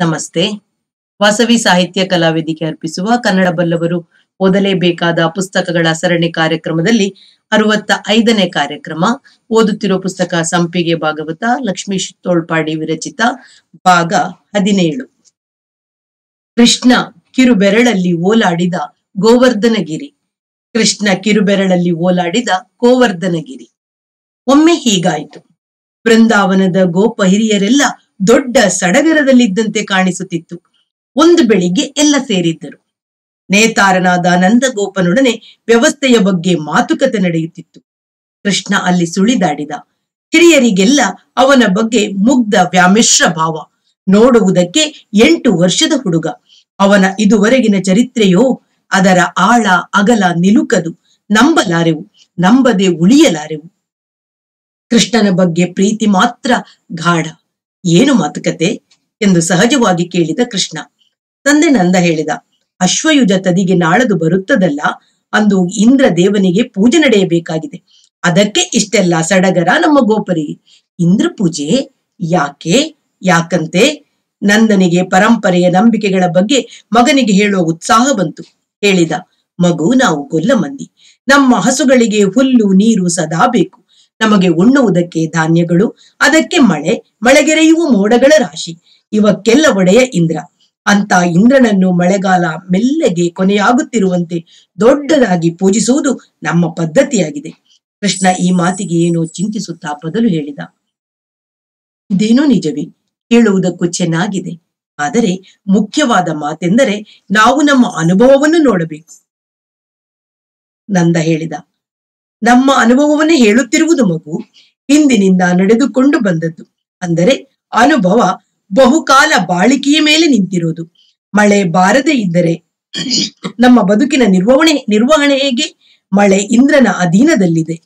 ನಮಸ್ತೆ ವಾಸವಿ ಸಾಹಿತ್ಯ ಕಲಾವೇದಿಕೆ ಅರ್ಪಿಸುವ ಕನ್ನಡ ಬಲ್ಲವರು ಓದಲೇಬೇಕಾದ ಪುಸ್ತಕಗಳ ಸರಣಿ ಕಾರ್ಯಕ್ರಮದಲ್ಲಿ ಅರವತ್ತ ಐದನೇ ಕಾರ್ಯಕ್ರಮ ಓದುತ್ತಿರೋ ಪುಸ್ತಕ ಸಂಪಿಗೆ ಭಾಗವತ ಲಕ್ಷ್ಮೀಶ್ ತೋಳ್ಪಾಡಿ ವಿರಚಿತ ಭಾಗ ಹದಿನೇಳು ಕೃಷ್ಣ ಕಿರುಬೆರಳಲ್ಲಿ ಓಲಾಡಿದ ಗೋವರ್ಧನಗಿರಿ ಕೃಷ್ಣ ಕಿರುಬೆರಳಲ್ಲಿ ಓಲಾಡಿದ ಗೋವರ್ಧನಗಿರಿ ಒಮ್ಮೆ ಹೀಗಾಯಿತು ಬೃಂದಾವನದ ಗೋಪ ಹಿರಿಯರೆಲ್ಲ ದೊಡ್ಡ ಸಡಗರದಲ್ಲಿದ್ದಂತೆ ಕಾಣಿಸುತ್ತಿತ್ತು ಒಂದು ಬೆಳಿಗ್ಗೆ ಎಲ್ಲ ಸೇರಿದ್ದರು ನೇತಾರನಾದ ನಂದಗೋಪನೊಡನೆ ವ್ಯವಸ್ಥೆಯ ಬಗ್ಗೆ ಮಾತುಕತೆ ನಡೆಯುತ್ತಿತ್ತು ಕೃಷ್ಣ ಅಲ್ಲಿ ಸುಳಿದಾಡಿದ ಹಿರಿಯರಿಗೆಲ್ಲ ಅವನ ಬಗ್ಗೆ ಮುಗ್ಧ ವ್ಯಾಮಿಶ್ರ ಭಾವ ನೋಡುವುದಕ್ಕೆ ಎಂಟು ವರ್ಷದ ಹುಡುಗ ಅವನ ಇದುವರೆಗಿನ ಚರಿತ್ರೆಯೋ ಅದರ ಆಳ ಅಗಲ ನಿಲುಕದು ನಂಬಲಾರೆವು ನಂಬದೆ ಉಳಿಯಲಾರೆವು ಕೃಷ್ಣನ ಬಗ್ಗೆ ಪ್ರೀತಿ ಮಾತ್ರ ಗಾಢ ಏನು ಮಾತುಕತೆ ಎಂದು ಸಹಜವಾಗಿ ಕೇಳಿದ ಕೃಷ್ಣ ತಂದೆ ನಂದ ಹೇಳಿದ ಅಶ್ವಯುಜ ತದಿಗೆ ನಾಳದು ಬರುತ್ತದಲ್ಲ ಅಂದು ಇಂದ್ರ ದೇವನಿಗೆ ಪೂಜೆ ನಡೆಯಬೇಕಾಗಿದೆ ಅದಕ್ಕೆ ಇಷ್ಟೆಲ್ಲ ಸಡಗರ ನಮ್ಮ ಗೋಪರಿಗೆ ಇಂದ್ರ ಪೂಜೆ ಯಾಕೆ ಯಾಕಂತೆ ನಂದನಿಗೆ ಪರಂಪರೆಯ ನಂಬಿಕೆಗಳ ಬಗ್ಗೆ ಮಗನಿಗೆ ಹೇಳುವ ಉತ್ಸಾಹ ಬಂತು ಹೇಳಿದ ಮಗು ನಾವು ಗೊಲ್ಲ ಮಂದಿ ನಮ್ಮ ಹಸುಗಳಿಗೆ ಹುಲ್ಲು ನೀರು ಸದಾ ಬೇಕು ನಮಗೆ ಉಣ್ಣುವುದಕ್ಕೆ ಧಾನ್ಯಗಳು ಅದಕ್ಕೆ ಮಳೆ ಮಳೆಗೆರೆಯುವ ಮೋಡಗಳ ರಾಶಿ ಇವಕ್ಕೆಲ್ಲ ಒಡೆಯ ಇಂದ್ರ ಅಂತ ಇಂದ್ರನನ್ನು ಮಳೆಗಾಲ ಮೆಲ್ಲಗೆ ಕೊನೆಯಾಗುತ್ತಿರುವಂತೆ ದೊಡ್ಡದಾಗಿ ಪೂಜಿಸುವುದು ನಮ್ಮ ಪದ್ಧತಿಯಾಗಿದೆ ಕೃಷ್ಣ ಈ ಮಾತಿಗೆ ಏನೋ ಚಿಂತಿಸುತ್ತಾ ಬದಲು ಹೇಳಿದ ಇದೇನೋ ನಿಜವೇ ಹೇಳುವುದಕ್ಕೂ ಚೆನ್ನಾಗಿದೆ ಆದರೆ ಮುಖ್ಯವಾದ ಮಾತೆಂದರೆ ನಾವು ನಮ್ಮ ಅನುಭವವನ್ನು ನೋಡಬೇಕು ನಂದ ಹೇಳಿದ ನಮ್ಮ ಅನುಭವವನ್ನೇ ಹೇಳುತ್ತಿರುವುದು ಮಗು ಹಿಂದಿನಿಂದ ನಡೆದುಕೊಂಡು ಬಂದದ್ದು ಅಂದರೆ ಅನುಭವ ಬಹುಕಾಲ ಬಾಳಿಕೆಯ ಮೇಲೆ ನಿಂತಿರೋದು ಮಳೆ ಬಾರದೇ ಇದ್ದರೆ ನಮ್ಮ ಬದುಕಿನ ನಿರ್ವಹಣೆ ನಿರ್ವಹಣೆ ಹೇಗೆ ಮಳೆ ಇಂದ್ರನ ಅಧೀನದಲ್ಲಿದೆ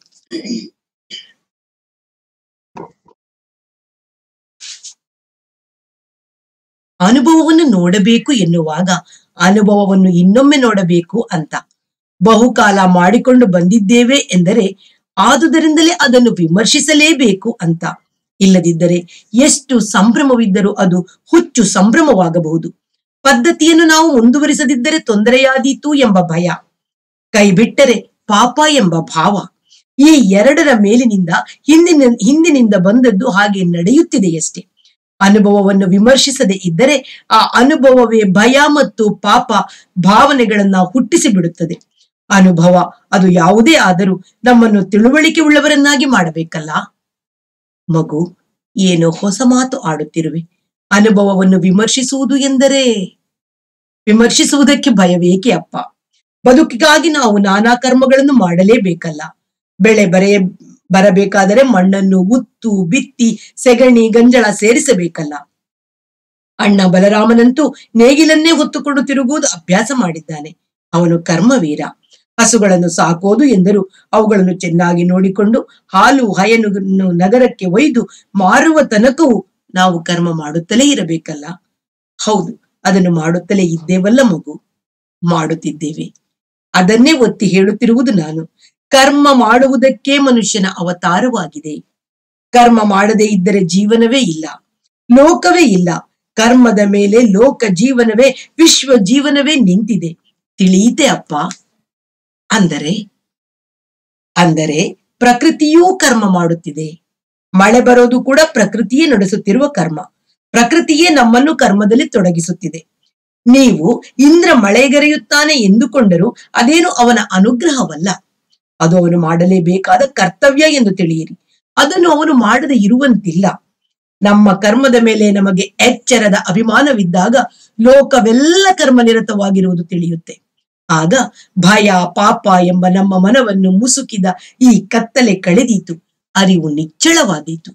ಅನುಭವವನ್ನು ನೋಡಬೇಕು ಎನ್ನುವಾಗ ಅನುಭವವನ್ನು ಇನ್ನೊಮ್ಮೆ ನೋಡಬೇಕು ಅಂತ ಬಹುಕಾಲ ಮಾಡಿಕೊಂಡು ಬಂದಿದ್ದೇವೆ ಎಂದರೆ ಆದುದರಿಂದಲೇ ಅದನ್ನು ವಿಮರ್ಶಿಸಲೇಬೇಕು ಅಂತ ಇಲ್ಲದಿದ್ದರೆ ಎಷ್ಟು ಸಂಭ್ರಮವಿದ್ದರೂ ಅದು ಹುಚ್ಚು ಸಂಭ್ರಮವಾಗಬಹುದು ಪದ್ಧತಿಯನ್ನು ನಾವು ಮುಂದುವರಿಸದಿದ್ದರೆ ತೊಂದರೆಯಾದೀತು ಎಂಬ ಭಯ ಕೈ ಬಿಟ್ಟರೆ ಪಾಪ ಎಂಬ ಭಾವ ಈ ಎರಡರ ಮೇಲಿನಿಂದ ಹಿಂದಿನ ಹಿಂದಿನಿಂದ ಬಂದದ್ದು ಹಾಗೆ ನಡೆಯುತ್ತಿದೆಯಷ್ಟೇ ಅನುಭವವನ್ನು ವಿಮರ್ಶಿಸದೆ ಇದ್ದರೆ ಆ ಅನುಭವವೇ ಭಯ ಮತ್ತು ಪಾಪ ಭಾವನೆಗಳನ್ನ ಹುಟ್ಟಿಸಿ ಬಿಡುತ್ತದೆ ಅನುಭವ ಅದು ಯಾವುದೇ ಆದರೂ ನಮ್ಮನ್ನು ತಿಳುವಳಿಕೆ ಉಳ್ಳವರನ್ನಾಗಿ ಮಾಡಬೇಕಲ್ಲ ಮಗು ಏನೋ ಹೊಸ ಮಾತು ಆಡುತ್ತಿರುವೆ ಅನುಭವವನ್ನು ವಿಮರ್ಶಿಸುವುದು ಎಂದರೆ ವಿಮರ್ಶಿಸುವುದಕ್ಕೆ ಭಯವೇಕೆ ಅಪ್ಪ ಬದುಕಿಗಾಗಿ ನಾವು ನಾನಾ ಕರ್ಮಗಳನ್ನು ಮಾಡಲೇಬೇಕಲ್ಲ ಬೆಳೆ ಬರೆಯ ಬರಬೇಕಾದರೆ ಮಣ್ಣನ್ನು ಉತ್ತು ಬಿತ್ತಿ ಸೆಗಣಿ ಗಂಜಳ ಸೇರಿಸಬೇಕಲ್ಲ ಅಣ್ಣ ಬಲರಾಮನಂತೂ ನೇಗಿಲನ್ನೇ ಹೊತ್ತುಕೊಂಡು ತಿರುಗುವುದು ಅಭ್ಯಾಸ ಮಾಡಿದ್ದಾನೆ ಅವನು ಕರ್ಮವೀರ ಹಸುಗಳನ್ನು ಸಾಕೋದು ಎಂದರು ಅವುಗಳನ್ನು ಚೆನ್ನಾಗಿ ನೋಡಿಕೊಂಡು ಹಾಲು ಹಯನು ನಗರಕ್ಕೆ ಒಯ್ದು ಮಾರುವ ತನಕವೂ ನಾವು ಕರ್ಮ ಮಾಡುತ್ತಲೇ ಇರಬೇಕಲ್ಲ ಹೌದು ಅದನ್ನು ಮಾಡುತ್ತಲೇ ಇದ್ದೇವಲ್ಲ ಮಗು ಮಾಡುತ್ತಿದ್ದೇವೆ ಅದನ್ನೇ ಒತ್ತಿ ಹೇಳುತ್ತಿರುವುದು ನಾನು ಕರ್ಮ ಮಾಡುವುದಕ್ಕೆ ಮನುಷ್ಯನ ಅವತಾರವಾಗಿದೆ ಕರ್ಮ ಮಾಡದೇ ಇದ್ದರೆ ಜೀವನವೇ ಇಲ್ಲ ಲೋಕವೇ ಇಲ್ಲ ಕರ್ಮದ ಮೇಲೆ ಲೋಕ ಜೀವನವೇ ವಿಶ್ವ ಜೀವನವೇ ನಿಂತಿದೆ ತಿಳಿಯಿತೆ ಅಪ್ಪ ಅಂದರೆ ಅಂದರೆ ಪ್ರಕೃತಿಯೂ ಕರ್ಮ ಮಾಡುತ್ತಿದೆ ಮಳೆ ಬರೋದು ಕೂಡ ಪ್ರಕೃತಿಯೇ ನಡೆಸುತ್ತಿರುವ ಕರ್ಮ ಪ್ರಕೃತಿಯೇ ನಮ್ಮನ್ನು ಕರ್ಮದಲ್ಲಿ ತೊಡಗಿಸುತ್ತಿದೆ ನೀವು ಇಂದ್ರ ಮಳೆಗರೆಯುತ್ತಾನೆ ಎಂದುಕೊಂಡರೂ ಅದೇನು ಅವನ ಅನುಗ್ರಹವಲ್ಲ ಅದು ಅವನು ಮಾಡಲೇಬೇಕಾದ ಕರ್ತವ್ಯ ಎಂದು ತಿಳಿಯಿರಿ ಅದನ್ನು ಅವನು ಮಾಡದೆ ಇರುವಂತಿಲ್ಲ ನಮ್ಮ ಕರ್ಮದ ಮೇಲೆ ನಮಗೆ ಎಚ್ಚರದ ಅಭಿಮಾನವಿದ್ದಾಗ ಲೋಕವೆಲ್ಲ ಕರ್ಮನಿರತವಾಗಿರುವುದು ತಿಳಿಯುತ್ತೆ ಆಗ ಭಯ ಪಾಪ ಎಂಬ ನಮ್ಮ ಮನವನ್ನು ಮುಸುಕಿದ ಈ ಕತ್ತಲೆ ಕಳೆದೀತು ಅರಿವು ನಿಚ್ಚಳವಾದೀತು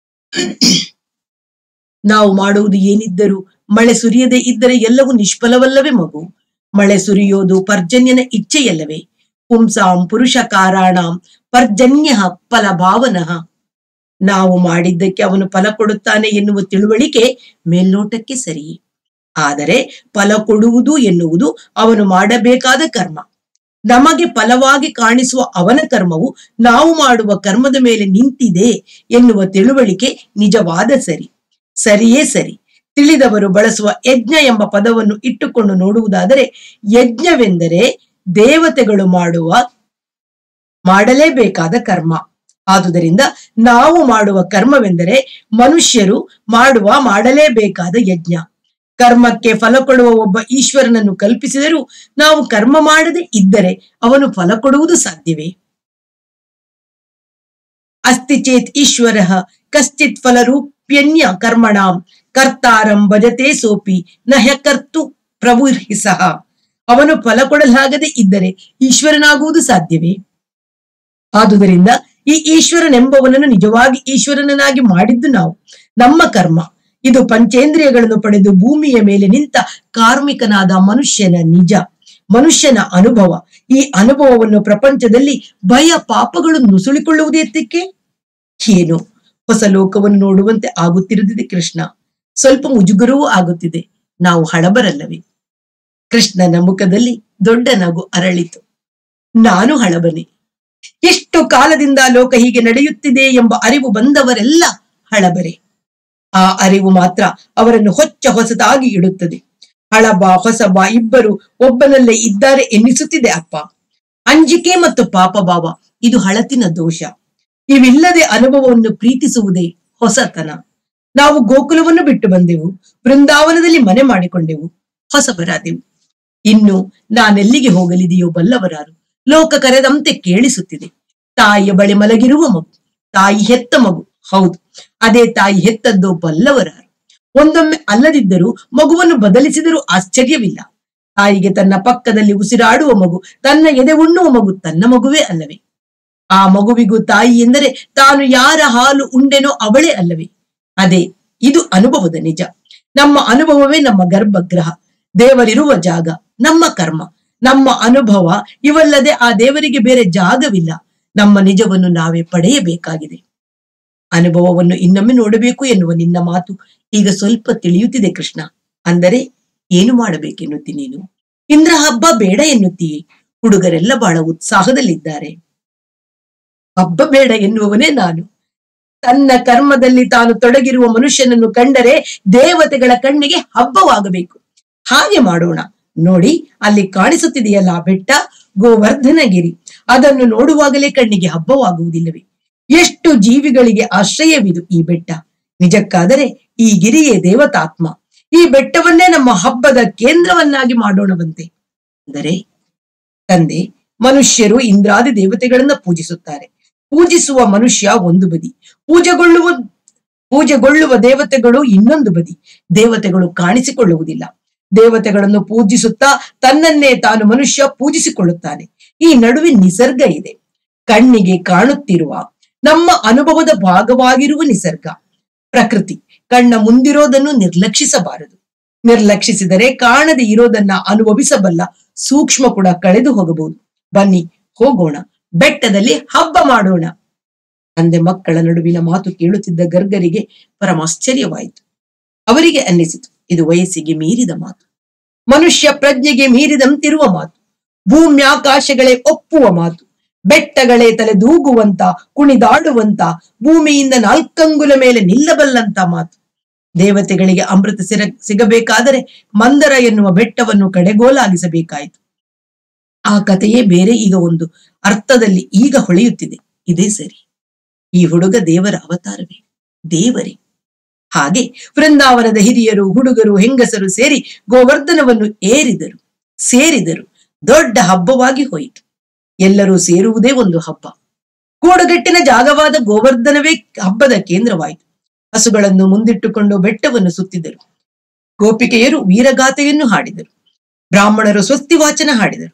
ನಾವು ಮಾಡುವುದು ಏನಿದ್ದರೂ ಮಳೆ ಸುರಿಯದೆ ಇದ್ದರೆ ಎಲ್ಲವೂ ನಿಷ್ಫಲವಲ್ಲವೇ ಮಗು ಮಳೆ ಸುರಿಯೋದು ಪರ್ಜನ್ಯನ ಇಚ್ಛೆಯಲ್ಲವೇ ಪುಂಸಾಂ ಪುರುಷ ಕಾರಾಣಾಂ ಪರ್ಜನ್ಯ ಫಲ ಭಾವನಃ ನಾವು ಮಾಡಿದ್ದಕ್ಕೆ ಅವನು ಫಲ ಕೊಡುತ್ತಾನೆ ಎನ್ನುವ ತಿಳುವಳಿಕೆ ಮೇಲ್ನೋಟಕ್ಕೆ ಸರಿಯೇ ಆದರೆ ಫಲ ಕೊಡುವುದು ಎನ್ನುವುದು ಅವನು ಮಾಡಬೇಕಾದ ಕರ್ಮ ನಮಗೆ ಫಲವಾಗಿ ಕಾಣಿಸುವ ಅವನ ಕರ್ಮವು ನಾವು ಮಾಡುವ ಕರ್ಮದ ಮೇಲೆ ನಿಂತಿದೆ ಎನ್ನುವ ತಿಳುವಳಿಕೆ ನಿಜವಾದ ಸರಿ ಸರಿಯೇ ಸರಿ ತಿಳಿದವರು ಬಳಸುವ ಯಜ್ಞ ಎಂಬ ಪದವನ್ನು ಇಟ್ಟುಕೊಂಡು ನೋಡುವುದಾದರೆ ಯಜ್ಞವೆಂದರೆ ದೇವತೆಗಳು ಮಾಡುವ ಮಾಡಲೇಬೇಕಾದ ಕರ್ಮ ಆದುದರಿಂದ ನಾವು ಮಾಡುವ ಕರ್ಮವೆಂದರೆ ಮನುಷ್ಯರು ಮಾಡುವ ಮಾಡಲೇಬೇಕಾದ ಯಜ್ಞ ಕರ್ಮಕ್ಕೆ ಫಲ ಕೊಡುವ ಒಬ್ಬ ಈಶ್ವರನನ್ನು ಕಲ್ಪಿಸಿದರೂ ನಾವು ಕರ್ಮ ಮಾಡದೆ ಇದ್ದರೆ ಅವನು ಫಲ ಕೊಡುವುದು ಸಾಧ್ಯವೇ ಅಸ್ತಿ ಚೇತ್ ಈಶ್ವರ ಕಶ್ಚಿತ್ ಫಲರೂಪ್ಯನ್ಯ ಕರ್ಮಣಾಂ ಕರ್ತಾರಂ ಭಜತೆ ಸೋಪಿ ನಹ್ಯ ಕರ್ತು ಪ್ರಭುರ್ಹಿ ಸಹ ಅವನು ಫಲ ಕೊಡಲಾಗದೆ ಇದ್ದರೆ ಈಶ್ವರನಾಗುವುದು ಸಾಧ್ಯವೇ ಆದುದರಿಂದ ಈ ಈಶ್ವರನೆಂಬವನನ್ನು ನಿಜವಾಗಿ ಈಶ್ವರನನ್ನಾಗಿ ಮಾಡಿದ್ದು ನಾವು ನಮ್ಮ ಕರ್ಮ ಇದು ಪಂಚೇಂದ್ರಿಯಗಳನ್ನು ಪಡೆದು ಭೂಮಿಯ ಮೇಲೆ ನಿಂತ ಕಾರ್ಮಿಕನಾದ ಮನುಷ್ಯನ ನಿಜ ಮನುಷ್ಯನ ಅನುಭವ ಈ ಅನುಭವವನ್ನು ಪ್ರಪಂಚದಲ್ಲಿ ಭಯ ಪಾಪಗಳು ನುಸುಳಿಕೊಳ್ಳುವುದೇತಕ್ಕೆ ಏನು ಹೊಸ ಲೋಕವನ್ನು ನೋಡುವಂತೆ ಆಗುತ್ತಿರುತ್ತದೆ ಕೃಷ್ಣ ಸ್ವಲ್ಪ ಮುಜುಗರವೂ ಆಗುತ್ತಿದೆ ನಾವು ಹಳಬರಲ್ಲವೇ ಕೃಷ್ಣನ ಮುಖದಲ್ಲಿ ದೊಡ್ಡ ನಗು ಅರಳಿತು ನಾನು ಹಳಬನೆ ಎಷ್ಟು ಕಾಲದಿಂದ ಲೋಕ ಹೀಗೆ ನಡೆಯುತ್ತಿದೆ ಎಂಬ ಅರಿವು ಬಂದವರೆಲ್ಲ ಹಳಬರೆ ಆ ಅರಿವು ಮಾತ್ರ ಅವರನ್ನು ಹೊಚ್ಚ ಹೊಸದಾಗಿ ಇಡುತ್ತದೆ ಹಳಬ ಹೊಸಬ ಇಬ್ಬರು ಒಬ್ಬನಲ್ಲೇ ಇದ್ದಾರೆ ಎನ್ನಿಸುತ್ತಿದೆ ಅಪ್ಪ ಅಂಜಿಕೆ ಮತ್ತು ಪಾಪಭಾವ ಇದು ಹಳತಿನ ದೋಷ ಇವಿಲ್ಲದೆ ಅನುಭವವನ್ನು ಪ್ರೀತಿಸುವುದೇ ಹೊಸತನ ನಾವು ಗೋಕುಲವನ್ನು ಬಿಟ್ಟು ಬಂದೆವು ಬೃಂದಾವನದಲ್ಲಿ ಮನೆ ಮಾಡಿಕೊಂಡೆವು ಹೊಸಬರಾದೆವು ಇನ್ನು ನಾನೆಲ್ಲಿಗೆ ಹೋಗಲಿದೆಯೋ ಬಲ್ಲವರಾರು ಲೋಕ ಕರೆದಂತೆ ಕೇಳಿಸುತ್ತಿದೆ ತಾಯಿಯ ಬಳಿ ಮಲಗಿರುವ ಮಗು ತಾಯಿ ಹೆತ್ತ ಮಗು ಹೌದು ಅದೇ ತಾಯಿ ಹೆತ್ತದ್ದು ಬಲ್ಲವರಾರು ಒಂದೊಮ್ಮೆ ಅಲ್ಲದಿದ್ದರೂ ಮಗುವನ್ನು ಬದಲಿಸಿದರೂ ಆಶ್ಚರ್ಯವಿಲ್ಲ ತಾಯಿಗೆ ತನ್ನ ಪಕ್ಕದಲ್ಲಿ ಉಸಿರಾಡುವ ಮಗು ತನ್ನ ಎದೆ ಉಣ್ಣುವ ಮಗು ತನ್ನ ಮಗುವೇ ಅಲ್ಲವೇ ಆ ಮಗುವಿಗೂ ತಾಯಿ ಎಂದರೆ ತಾನು ಯಾರ ಹಾಲು ಉಂಡೆನೋ ಅವಳೇ ಅಲ್ಲವೇ ಅದೇ ಇದು ಅನುಭವದ ನಿಜ ನಮ್ಮ ಅನುಭವವೇ ನಮ್ಮ ಗರ್ಭಗೃಹ ದೇವರಿರುವ ಜಾಗ ನಮ್ಮ ಕರ್ಮ ನಮ್ಮ ಅನುಭವ ಇವಲ್ಲದೆ ಆ ದೇವರಿಗೆ ಬೇರೆ ಜಾಗವಿಲ್ಲ ನಮ್ಮ ನಿಜವನ್ನು ನಾವೇ ಪಡೆಯಬೇಕಾಗಿದೆ ಅನುಭವವನ್ನು ಇನ್ನೊಮ್ಮೆ ನೋಡಬೇಕು ಎನ್ನುವ ನಿನ್ನ ಮಾತು ಈಗ ಸ್ವಲ್ಪ ತಿಳಿಯುತ್ತಿದೆ ಕೃಷ್ಣ ಅಂದರೆ ಏನು ಮಾಡಬೇಕೆನ್ನುತ್ತಿ ನೀನು ಇಂದ್ರ ಹಬ್ಬ ಬೇಡ ಎನ್ನುತ್ತೀಯೇ ಹುಡುಗರೆಲ್ಲ ಬಹಳ ಉತ್ಸಾಹದಲ್ಲಿದ್ದಾರೆ ಹಬ್ಬ ಬೇಡ ಎನ್ನುವವನೇ ನಾನು ತನ್ನ ಕರ್ಮದಲ್ಲಿ ತಾನು ತೊಡಗಿರುವ ಮನುಷ್ಯನನ್ನು ಕಂಡರೆ ದೇವತೆಗಳ ಕಣ್ಣಿಗೆ ಹಬ್ಬವಾಗಬೇಕು ಹಾಗೆ ಮಾಡೋಣ ನೋಡಿ ಅಲ್ಲಿ ಕಾಣಿಸುತ್ತಿದೆಯಲ್ಲ ಆ ಬೆಟ್ಟ ಗೋವರ್ಧನಗಿರಿ ಅದನ್ನು ನೋಡುವಾಗಲೇ ಕಣ್ಣಿಗೆ ಹಬ್ಬವಾಗುವುದಿಲ್ಲವೇ ಎಷ್ಟು ಜೀವಿಗಳಿಗೆ ಆಶ್ರಯವಿದು ಈ ಬೆಟ್ಟ ನಿಜಕ್ಕಾದರೆ ಈ ಗಿರಿಯೇ ದೇವತಾತ್ಮ ಈ ಬೆಟ್ಟವನ್ನೇ ನಮ್ಮ ಹಬ್ಬದ ಕೇಂದ್ರವನ್ನಾಗಿ ಮಾಡೋಣವಂತೆ ಅಂದರೆ ತಂದೆ ಮನುಷ್ಯರು ಇಂದ್ರಾದಿ ದೇವತೆಗಳನ್ನ ಪೂಜಿಸುತ್ತಾರೆ ಪೂಜಿಸುವ ಮನುಷ್ಯ ಒಂದು ಬದಿ ಪೂಜೆಗೊಳ್ಳುವ ಪೂಜೆಗೊಳ್ಳುವ ದೇವತೆಗಳು ಇನ್ನೊಂದು ಬದಿ ದೇವತೆಗಳು ಕಾಣಿಸಿಕೊಳ್ಳುವುದಿಲ್ಲ ದೇವತೆಗಳನ್ನು ಪೂಜಿಸುತ್ತಾ ತನ್ನನ್ನೇ ತಾನು ಮನುಷ್ಯ ಪೂಜಿಸಿಕೊಳ್ಳುತ್ತಾನೆ ಈ ನಡುವೆ ನಿಸರ್ಗ ಇದೆ ಕಣ್ಣಿಗೆ ಕಾಣುತ್ತಿರುವ ನಮ್ಮ ಅನುಭವದ ಭಾಗವಾಗಿರುವ ನಿಸರ್ಗ ಪ್ರಕೃತಿ ಕಣ್ಣ ಮುಂದಿರೋದನ್ನು ನಿರ್ಲಕ್ಷಿಸಬಾರದು ನಿರ್ಲಕ್ಷಿಸಿದರೆ ಕಾಣದೆ ಇರೋದನ್ನ ಅನುಭವಿಸಬಲ್ಲ ಸೂಕ್ಷ್ಮ ಕೂಡ ಕಳೆದು ಹೋಗಬಹುದು ಬನ್ನಿ ಹೋಗೋಣ ಬೆಟ್ಟದಲ್ಲಿ ಹಬ್ಬ ಮಾಡೋಣ ಅಂದೆ ಮಕ್ಕಳ ನಡುವಿನ ಮಾತು ಕೇಳುತ್ತಿದ್ದ ಗರ್ಗರಿಗೆ ಪರಮಾಶ್ಚರ್ಯವಾಯಿತು ಅವರಿಗೆ ಅನ್ನಿಸಿತು ಇದು ವಯಸ್ಸಿಗೆ ಮೀರಿದ ಮಾತು ಮನುಷ್ಯ ಪ್ರಜ್ಞೆಗೆ ಮೀರಿದಂತಿರುವ ಮಾತು ಭೂಮ್ಯಾಕಾಶಗಳೇ ಒಪ್ಪುವ ಮಾತು ಬೆಟ್ಟಗಳೇ ತಲೆದೂಗುವಂತ ಕುಣಿದಾಡುವಂತ ಭೂಮಿಯಿಂದ ನಾಲ್ಕಂಗುಲ ಮೇಲೆ ನಿಲ್ಲಬಲ್ಲಂತ ಮಾತು ದೇವತೆಗಳಿಗೆ ಅಮೃತ ಸಿರ ಸಿಗಬೇಕಾದರೆ ಮಂದರ ಎನ್ನುವ ಬೆಟ್ಟವನ್ನು ಕಡೆಗೋಲಾಗಿಸಬೇಕಾಯಿತು ಆ ಕಥೆಯೇ ಬೇರೆ ಈಗ ಒಂದು ಅರ್ಥದಲ್ಲಿ ಈಗ ಹೊಳೆಯುತ್ತಿದೆ ಇದೇ ಸರಿ ಈ ಹುಡುಗ ದೇವರ ಅವತಾರವೇ ದೇವರೇ ಹಾಗೆ ವೃಂದಾವನದ ಹಿರಿಯರು ಹುಡುಗರು ಹೆಂಗಸರು ಸೇರಿ ಗೋವರ್ಧನವನ್ನು ಏರಿದರು ಸೇರಿದರು ದೊಡ್ಡ ಹಬ್ಬವಾಗಿ ಹೋಯಿತು ಎಲ್ಲರೂ ಸೇರುವುದೇ ಒಂದು ಹಬ್ಬ ಕೂಡುಗಟ್ಟಿನ ಜಾಗವಾದ ಗೋವರ್ಧನವೇ ಹಬ್ಬದ ಕೇಂದ್ರವಾಯಿತು ಹಸುಗಳನ್ನು ಮುಂದಿಟ್ಟುಕೊಂಡು ಬೆಟ್ಟವನ್ನು ಸುತ್ತಿದರು ಗೋಪಿಕೆಯರು ವೀರಗಾಥೆಯನ್ನು ಹಾಡಿದರು ಬ್ರಾಹ್ಮಣರು ಸ್ವಸ್ತಿ ವಾಚನ ಹಾಡಿದರು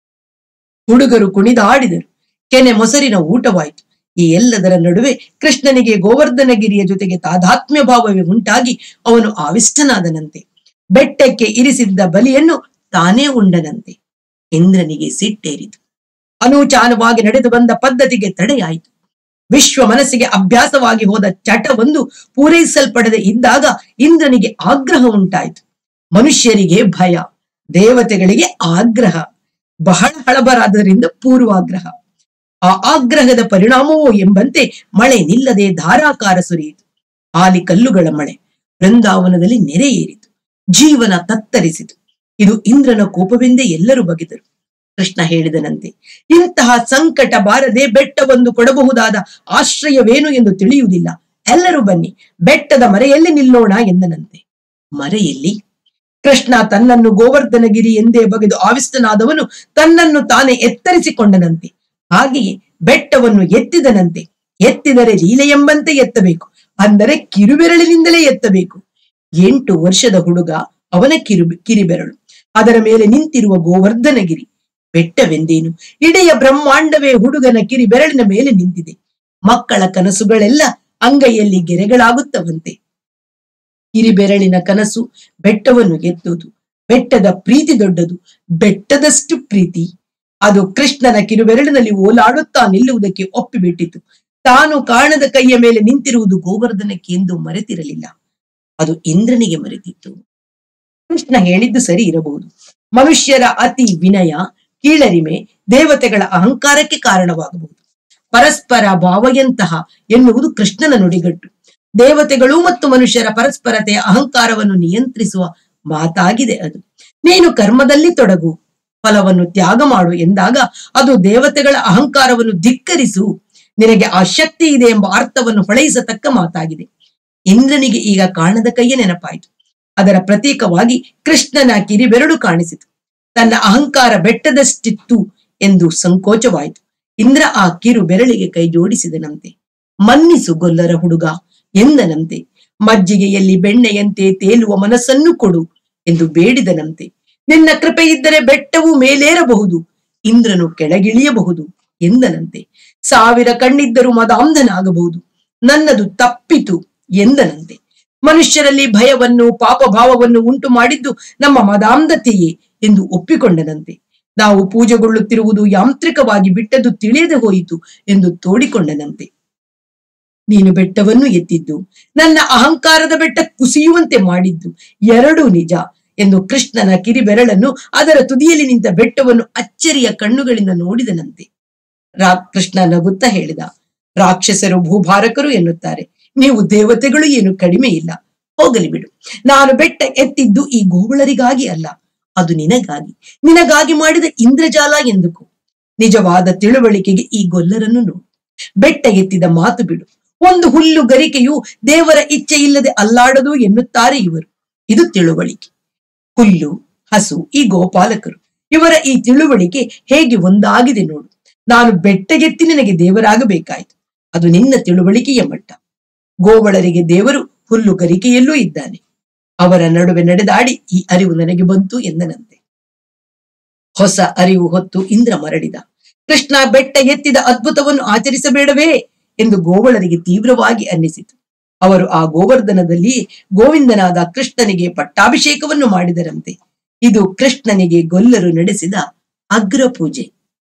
ಹುಡುಗರು ಕುಣಿದಾಡಿದರು ಕೆನೆ ಮೊಸರಿನ ಊಟವಾಯಿತು ಈ ಎಲ್ಲದರ ನಡುವೆ ಕೃಷ್ಣನಿಗೆ ಗೋವರ್ಧನಗಿರಿಯ ಜೊತೆಗೆ ತಾದಾತ್ಮ್ಯ ಭಾವವೇ ಉಂಟಾಗಿ ಅವನು ಆವಿಷ್ಟನಾದನಂತೆ ಬೆಟ್ಟಕ್ಕೆ ಇರಿಸಿದ್ದ ಬಲಿಯನ್ನು ತಾನೇ ಉಂಡನಂತೆ ಇಂದ್ರನಿಗೆ ಸಿಟ್ಟೇರಿತು ಅನೂಚಾನವಾಗಿ ನಡೆದು ಬಂದ ಪದ್ಧತಿಗೆ ತಡೆಯಾಯಿತು ವಿಶ್ವ ಮನಸ್ಸಿಗೆ ಅಭ್ಯಾಸವಾಗಿ ಹೋದ ಚಟವೊಂದು ಪೂರೈಸಲ್ಪಡದೆ ಇದ್ದಾಗ ಇಂದ್ರನಿಗೆ ಆಗ್ರಹ ಉಂಟಾಯಿತು ಮನುಷ್ಯರಿಗೆ ಭಯ ದೇವತೆಗಳಿಗೆ ಆಗ್ರಹ ಬಹಳ ಹಳಬರಾದ್ದರಿಂದ ಪೂರ್ವಾಗ್ರಹ ಆ ಆಗ್ರಹದ ಪರಿಣಾಮವೋ ಎಂಬಂತೆ ಮಳೆ ನಿಲ್ಲದೆ ಧಾರಾಕಾರ ಸುರಿಯಿತು ಆಲಿ ಕಲ್ಲುಗಳ ಮಳೆ ಬೃಂದಾವನದಲ್ಲಿ ನೆರೆ ಏರಿತು ಜೀವನ ತತ್ತರಿಸಿತು ಇದು ಇಂದ್ರನ ಕೋಪವೆಂದೇ ಎಲ್ಲರೂ ಬಗೆದರು ಕೃಷ್ಣ ಹೇಳಿದನಂತೆ ಇಂತಹ ಸಂಕಟ ಬಾರದೆ ಬೆಟ್ಟವೊಂದು ಕೊಡಬಹುದಾದ ಆಶ್ರಯವೇನು ಎಂದು ತಿಳಿಯುವುದಿಲ್ಲ ಎಲ್ಲರೂ ಬನ್ನಿ ಬೆಟ್ಟದ ಮರೆಯಲ್ಲಿ ನಿಲ್ಲೋಣ ಎಂದನಂತೆ ಮರೆಯಲ್ಲಿ ಕೃಷ್ಣ ತನ್ನನ್ನು ಗೋವರ್ಧನಗಿರಿ ಎಂದೇ ಬಗೆದು ಆವಿಷ್ಟನಾದವನು ತನ್ನನ್ನು ತಾನೇ ಎತ್ತರಿಸಿಕೊಂಡನಂತೆ ಹಾಗೆಯೇ ಬೆಟ್ಟವನ್ನು ಎತ್ತಿದನಂತೆ ಎತ್ತಿದರೆ ಲೀಲೆ ಎಂಬಂತೆ ಎತ್ತಬೇಕು ಅಂದರೆ ಕಿರುಬೆರಳಿನಿಂದಲೇ ಎತ್ತಬೇಕು ಎಂಟು ವರ್ಷದ ಹುಡುಗ ಅವನ ಕಿರು ಕಿರಿಬೆರಳು ಅದರ ಮೇಲೆ ನಿಂತಿರುವ ಗೋವರ್ಧನಗಿರಿ ಬೆಟ್ಟವೆಂದೇನು ಇಡೆಯ ಬ್ರಹ್ಮಾಂಡವೇ ಹುಡುಗನ ಕಿರಿಬೆರಳಿನ ಮೇಲೆ ನಿಂತಿದೆ ಮಕ್ಕಳ ಕನಸುಗಳೆಲ್ಲ ಅಂಗೈಯಲ್ಲಿ ಗೆರೆಗಳಾಗುತ್ತವಂತೆ ಕಿರಿಬೆರಳಿನ ಕನಸು ಬೆಟ್ಟವನ್ನು ಎತ್ತುವುದು ಬೆಟ್ಟದ ಪ್ರೀತಿ ದೊಡ್ಡದು ಬೆಟ್ಟದಷ್ಟು ಪ್ರೀತಿ ಅದು ಕೃಷ್ಣನ ಕಿರುಬೆರಳಿನಲ್ಲಿ ಓಲಾಡುತ್ತಾ ನಿಲ್ಲುವುದಕ್ಕೆ ಒಪ್ಪಿಬಿಟ್ಟಿತು ತಾನು ಕಾಣದ ಕೈಯ ಮೇಲೆ ನಿಂತಿರುವುದು ಗೋವರ್ಧನಕ್ಕೆ ಎಂದು ಮರೆತಿರಲಿಲ್ಲ ಅದು ಇಂದ್ರನಿಗೆ ಮರೆತಿತ್ತು ಕೃಷ್ಣ ಹೇಳಿದ್ದು ಸರಿ ಇರಬಹುದು ಮನುಷ್ಯರ ಅತಿ ವಿನಯ ಕೀಳರಿಮೆ ದೇವತೆಗಳ ಅಹಂಕಾರಕ್ಕೆ ಕಾರಣವಾಗಬಹುದು ಪರಸ್ಪರ ಭಾವಯಂತಹ ಎನ್ನುವುದು ಕೃಷ್ಣನ ನುಡಿಗಟ್ಟು ದೇವತೆಗಳು ಮತ್ತು ಮನುಷ್ಯರ ಪರಸ್ಪರತೆಯ ಅಹಂಕಾರವನ್ನು ನಿಯಂತ್ರಿಸುವ ಮಾತಾಗಿದೆ ಅದು ನೀನು ಕರ್ಮದಲ್ಲಿ ತೊಡಗು ಫಲವನ್ನು ತ್ಯಾಗ ಮಾಡು ಎಂದಾಗ ಅದು ದೇವತೆಗಳ ಅಹಂಕಾರವನ್ನು ಧಿಕ್ಕರಿಸು ನಿನಗೆ ಆ ಶಕ್ತಿ ಇದೆ ಎಂಬ ಅರ್ಥವನ್ನು ಹೊಳೆಯಿಸತಕ್ಕ ಮಾತಾಗಿದೆ ಇಂದ್ರನಿಗೆ ಈಗ ಕಾಣದ ಕೈಯ ನೆನಪಾಯಿತು ಅದರ ಪ್ರತೀಕವಾಗಿ ಕೃಷ್ಣನ ಕಿರಿಬೆರಳು ಕಾಣಿಸಿತು ತನ್ನ ಅಹಂಕಾರ ಬೆಟ್ಟದಷ್ಟಿತ್ತು ಎಂದು ಸಂಕೋಚವಾಯಿತು ಇಂದ್ರ ಆ ಕಿರು ಬೆರಳಿಗೆ ಕೈ ಜೋಡಿಸಿದನಂತೆ ಮನ್ನಿಸು ಗೊಲ್ಲರ ಹುಡುಗ ಎಂದನಂತೆ ಮಜ್ಜಿಗೆಯಲ್ಲಿ ಬೆಣ್ಣೆಯಂತೆ ತೇಲುವ ಮನಸ್ಸನ್ನು ಕೊಡು ಎಂದು ಬೇಡಿದನಂತೆ ನಿನ್ನ ಕೃಪೆ ಇದ್ದರೆ ಬೆಟ್ಟವು ಮೇಲೇರಬಹುದು ಇಂದ್ರನು ಕೆಳಗಿಳಿಯಬಹುದು ಎಂದನಂತೆ ಸಾವಿರ ಕಣ್ಣಿದ್ದರೂ ಮದಾಂಧನಾಗಬಹುದು ನನ್ನದು ತಪ್ಪಿತು ಎಂದನಂತೆ ಮನುಷ್ಯರಲ್ಲಿ ಭಯವನ್ನು ಪಾಪ ಭಾವವನ್ನು ಉಂಟು ಮಾಡಿದ್ದು ನಮ್ಮ ಮದಾಂಧತೆಯೇ ಎಂದು ಒಪ್ಪಿಕೊಂಡನಂತೆ ನಾವು ಪೂಜೆಗೊಳ್ಳುತ್ತಿರುವುದು ಯಾಂತ್ರಿಕವಾಗಿ ಬಿಟ್ಟದ್ದು ತಿಳಿಯದೆ ಹೋಯಿತು ಎಂದು ತೋಡಿಕೊಂಡನಂತೆ ನೀನು ಬೆಟ್ಟವನ್ನು ಎತ್ತಿದ್ದು ನನ್ನ ಅಹಂಕಾರದ ಬೆಟ್ಟ ಕುಸಿಯುವಂತೆ ಮಾಡಿದ್ದು ಎರಡೂ ನಿಜ ಎಂದು ಕೃಷ್ಣನ ಕಿರಿಬೆರಳನ್ನು ಅದರ ತುದಿಯಲ್ಲಿ ನಿಂತ ಬೆಟ್ಟವನ್ನು ಅಚ್ಚರಿಯ ಕಣ್ಣುಗಳಿಂದ ನೋಡಿದನಂತೆ ರಾ ಕೃಷ್ಣ ನಗುತ್ತಾ ಹೇಳಿದ ರಾಕ್ಷಸರು ಭೂಭಾರಕರು ಎನ್ನುತ್ತಾರೆ ನೀವು ದೇವತೆಗಳು ಏನು ಕಡಿಮೆ ಇಲ್ಲ ಹೋಗಲಿ ಬಿಡು ನಾನು ಬೆಟ್ಟ ಎತ್ತಿದ್ದು ಈ ಗೋವುಳರಿಗಾಗಿ ಅಲ್ಲ ಅದು ನಿನಗಾಗಿ ನಿನಗಾಗಿ ಮಾಡಿದ ಇಂದ್ರಜಾಲ ಎಂದುಕೋ ನಿಜವಾದ ತಿಳುವಳಿಕೆಗೆ ಈ ಗೊಲ್ಲರನ್ನು ನೋಡು ಬೆಟ್ಟ ಎತ್ತಿದ ಮಾತು ಬಿಡು ಒಂದು ಹುಲ್ಲು ಗರಿಕೆಯು ದೇವರ ಇಚ್ಛೆ ಇಲ್ಲದೆ ಅಲ್ಲಾಡದು ಎನ್ನುತ್ತಾರೆ ಇವರು ಇದು ತಿಳುವಳಿಕೆ ಹುಲ್ಲು ಹಸು ಈ ಗೋಪಾಲಕರು ಇವರ ಈ ತಿಳುವಳಿಕೆ ಹೇಗೆ ಒಂದಾಗಿದೆ ನೋಡು ನಾನು ಬೆಟ್ಟಗೆತ್ತಿ ನಿನಗೆ ದೇವರಾಗಬೇಕಾಯಿತು ಅದು ನಿನ್ನ ತಿಳುವಳಿಕೆಯ ಮಟ್ಟ ಗೋವಳರಿಗೆ ದೇವರು ಹುಲ್ಲು ಗರಿಕೆಯಲ್ಲೂ ಇದ್ದಾನೆ ಅವರ ನಡುವೆ ನಡೆದಾಡಿ ಈ ಅರಿವು ನನಗೆ ಬಂತು ಎಂದನಂತೆ ಹೊಸ ಅರಿವು ಹೊತ್ತು ಇಂದ್ರ ಮರಳಿದ ಕೃಷ್ಣ ಬೆಟ್ಟ ಎತ್ತಿದ ಅದ್ಭುತವನ್ನು ಆಚರಿಸಬೇಡವೇ ಎಂದು ಗೋವಳರಿಗೆ ತೀವ್ರವಾಗಿ ಅನ್ನಿಸಿತು ಅವರು ಆ ಗೋವರ್ಧನದಲ್ಲಿ ಗೋವಿಂದನಾದ ಕೃಷ್ಣನಿಗೆ ಪಟ್ಟಾಭಿಷೇಕವನ್ನು ಮಾಡಿದರಂತೆ ಇದು ಕೃಷ್ಣನಿಗೆ ಗೊಲ್ಲರು ನಡೆಸಿದ ಅಗ್ರ ಪೂಜೆ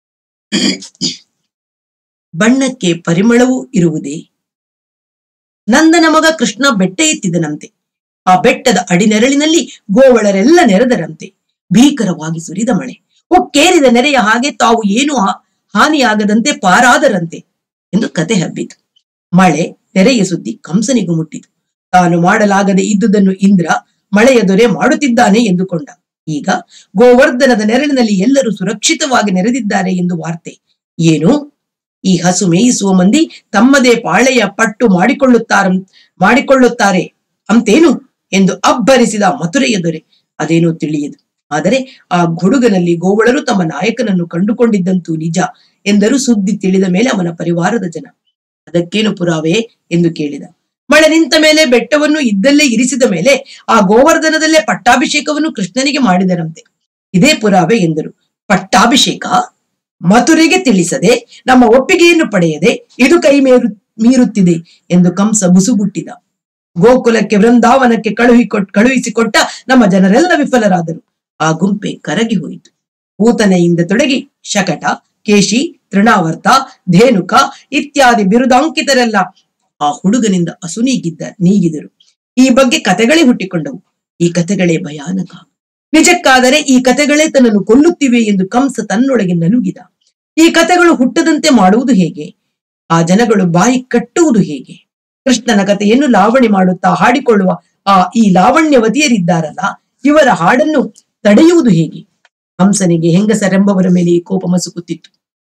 ಬಣ್ಣಕ್ಕೆ ಪರಿಮಳವೂ ಇರುವುದೇ ನಂದನ ಮಗ ಕೃಷ್ಣ ಬೆಟ್ಟ ಎತ್ತಿದನಂತೆ ಆ ಬೆಟ್ಟದ ಅಡಿನೆರಳಿನಲ್ಲಿ ಗೋವಳರೆಲ್ಲ ನೆರೆದರಂತೆ ಭೀಕರವಾಗಿ ಸುರಿದ ಮಳೆ ಒಕ್ಕೇರಿದ ನೆರೆಯ ಹಾಗೆ ತಾವು ಏನು ಹಾ- ಹಾನಿಯಾಗದಂತೆ ಪಾರಾದರಂತೆ ಎಂದು ಕತೆ ಹಬ್ಬಿತು ಮಳೆ ತೆರೆಯ ಸುದ್ದಿ ಕಂಸನಿಗೂ ಮುಟ್ಟಿತು ತಾನು ಮಾಡಲಾಗದೆ ಇದ್ದುದನ್ನು ಇಂದ್ರ ಮಳೆಯ ದೊರೆ ಮಾಡುತ್ತಿದ್ದಾನೆ ಎಂದುಕೊಂಡ ಈಗ ಗೋವರ್ಧನದ ನೆರಳಿನಲ್ಲಿ ಎಲ್ಲರೂ ಸುರಕ್ಷಿತವಾಗಿ ನೆರೆದಿದ್ದಾರೆ ಎಂದು ವಾರ್ತೆ ಏನು ಈ ಹಸು ಮೇಯಿಸುವ ಮಂದಿ ತಮ್ಮದೇ ಪಾಳೆಯ ಪಟ್ಟು ಮಾಡಿಕೊಳ್ಳುತ್ತಾರ ಮಾಡಿಕೊಳ್ಳುತ್ತಾರೆ ಅಂತೇನು ಎಂದು ಅಬ್ಬರಿಸಿದ ಮಥುರೆಯ ದೊರೆ ಅದೇನೋ ತಿಳಿಯದು ಆದರೆ ಆ ಹುಡುಗನಲ್ಲಿ ಗೋವಳರು ತಮ್ಮ ನಾಯಕನನ್ನು ಕಂಡುಕೊಂಡಿದ್ದಂತೂ ನಿಜ ಎಂದರು ಸುದ್ದಿ ತಿಳಿದ ಮೇಲೆ ಅವನ ಪರಿವಾರದ ಜನ ಅದಕ್ಕೇನು ಪುರಾವೆ ಎಂದು ಕೇಳಿದ ಮಳೆ ನಿಂತ ಮೇಲೆ ಬೆಟ್ಟವನ್ನು ಇದ್ದಲ್ಲೇ ಇರಿಸಿದ ಮೇಲೆ ಆ ಗೋವರ್ಧನದಲ್ಲೇ ಪಟ್ಟಾಭಿಷೇಕವನ್ನು ಕೃಷ್ಣನಿಗೆ ಮಾಡಿದರಂತೆ ಇದೇ ಪುರಾವೆ ಎಂದರು ಪಟ್ಟಾಭಿಷೇಕ ಮಥುರೆಗೆ ತಿಳಿಸದೆ ನಮ್ಮ ಒಪ್ಪಿಗೆಯನ್ನು ಪಡೆಯದೆ ಇದು ಕೈ ಮೇರು ಮೀರುತ್ತಿದೆ ಎಂದು ಕಂಸ ಬುಸುಗುಟ್ಟಿದ ಗೋಕುಲಕ್ಕೆ ವೃಂದಾವನಕ್ಕೆ ಕಳುಹಿ ಕಳುಹಿಸಿಕೊಟ್ಟ ನಮ್ಮ ಜನರೆಲ್ಲ ವಿಫಲರಾದರು ಆ ಗುಂಪೆ ಕರಗಿ ಹೋಯಿತು ಪೂತನೆಯಿಂದ ತೊಡಗಿ ಶಕಟ ಕೇಶಿ ತೃಣಾವರ್ತ ಧೇನುಕ ಇತ್ಯಾದಿ ಬಿರುದಾಂಕಿತರೆಲ್ಲ ಆ ಹುಡುಗನಿಂದ ಅಸುನೀಗಿದ್ದ ನೀಗಿದರು ಈ ಬಗ್ಗೆ ಕತೆಗಳೇ ಹುಟ್ಟಿಕೊಂಡವು ಈ ಕತೆಗಳೇ ಭಯಾನಕ ನಿಜಕ್ಕಾದರೆ ಈ ಕತೆಗಳೇ ತನ್ನನ್ನು ಕೊಲ್ಲುತ್ತಿವೆ ಎಂದು ಕಂಸ ತನ್ನೊಳಗೆ ನಲುಗಿದ ಈ ಕತೆಗಳು ಹುಟ್ಟದಂತೆ ಮಾಡುವುದು ಹೇಗೆ ಆ ಜನಗಳು ಬಾಯಿ ಕಟ್ಟುವುದು ಹೇಗೆ ಕೃಷ್ಣನ ಕಥೆಯನ್ನು ಲಾವಣಿ ಮಾಡುತ್ತಾ ಹಾಡಿಕೊಳ್ಳುವ ಆ ಈ ಲಾವಣ್ಯವತಿಯರಿದ್ದಾರಲ್ಲ ಇವರ ಹಾಡನ್ನು ತಡೆಯುವುದು ಹೇಗೆ ಹಂಸನಿಗೆ ಹೆಂಗಸರೆಂಬವರ ಮೇಲೆ ಈ ಕೋಪ ಮಸುಕುತ್ತಿತ್ತು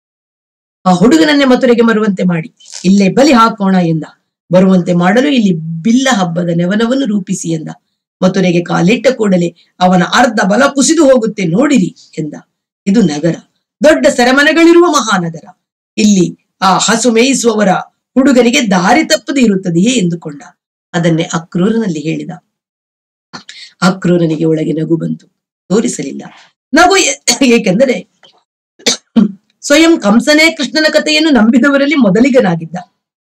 ಆ ಹುಡುಗನನ್ನೇ ಮಥುರೆಗೆ ಬರುವಂತೆ ಮಾಡಿ ಇಲ್ಲೇ ಬಲಿ ಹಾಕೋಣ ಎಂದ ಬರುವಂತೆ ಮಾಡಲು ಇಲ್ಲಿ ಬಿಲ್ಲ ಹಬ್ಬದ ನೆವನವನ್ನು ರೂಪಿಸಿ ಎಂದ ಮಥುರೆಗೆ ಕಾಲಿಟ್ಟ ಕೂಡಲೇ ಅವನ ಅರ್ಧ ಬಲ ಕುಸಿದು ಹೋಗುತ್ತೆ ನೋಡಿರಿ ಎಂದ ಇದು ನಗರ ದೊಡ್ಡ ಸೆರೆಮನೆಗಳಿರುವ ಮಹಾನಗರ ಇಲ್ಲಿ ಆ ಹಸು ಮೇಯಿಸುವವರ ಹುಡುಗನಿಗೆ ದಾರಿ ತಪ್ಪದೆ ಇರುತ್ತದೆಯೇ ಎಂದುಕೊಂಡ ಅದನ್ನೇ ಅಕ್ರೂರನಲ್ಲಿ ಹೇಳಿದ ಅಕ್ರೂರನಿಗೆ ಒಳಗೆ ನಗು ಬಂತು ತೋರಿಸಲಿಲ್ಲ ನಗು ಏ- ಏಕೆಂದರೆ ಸ್ವಯಂ ಕಂಸನೇ ಕೃಷ್ಣನ ಕಥೆಯನ್ನು ನಂಬಿದವರಲ್ಲಿ ಮೊದಲಿಗನಾಗಿದ್ದ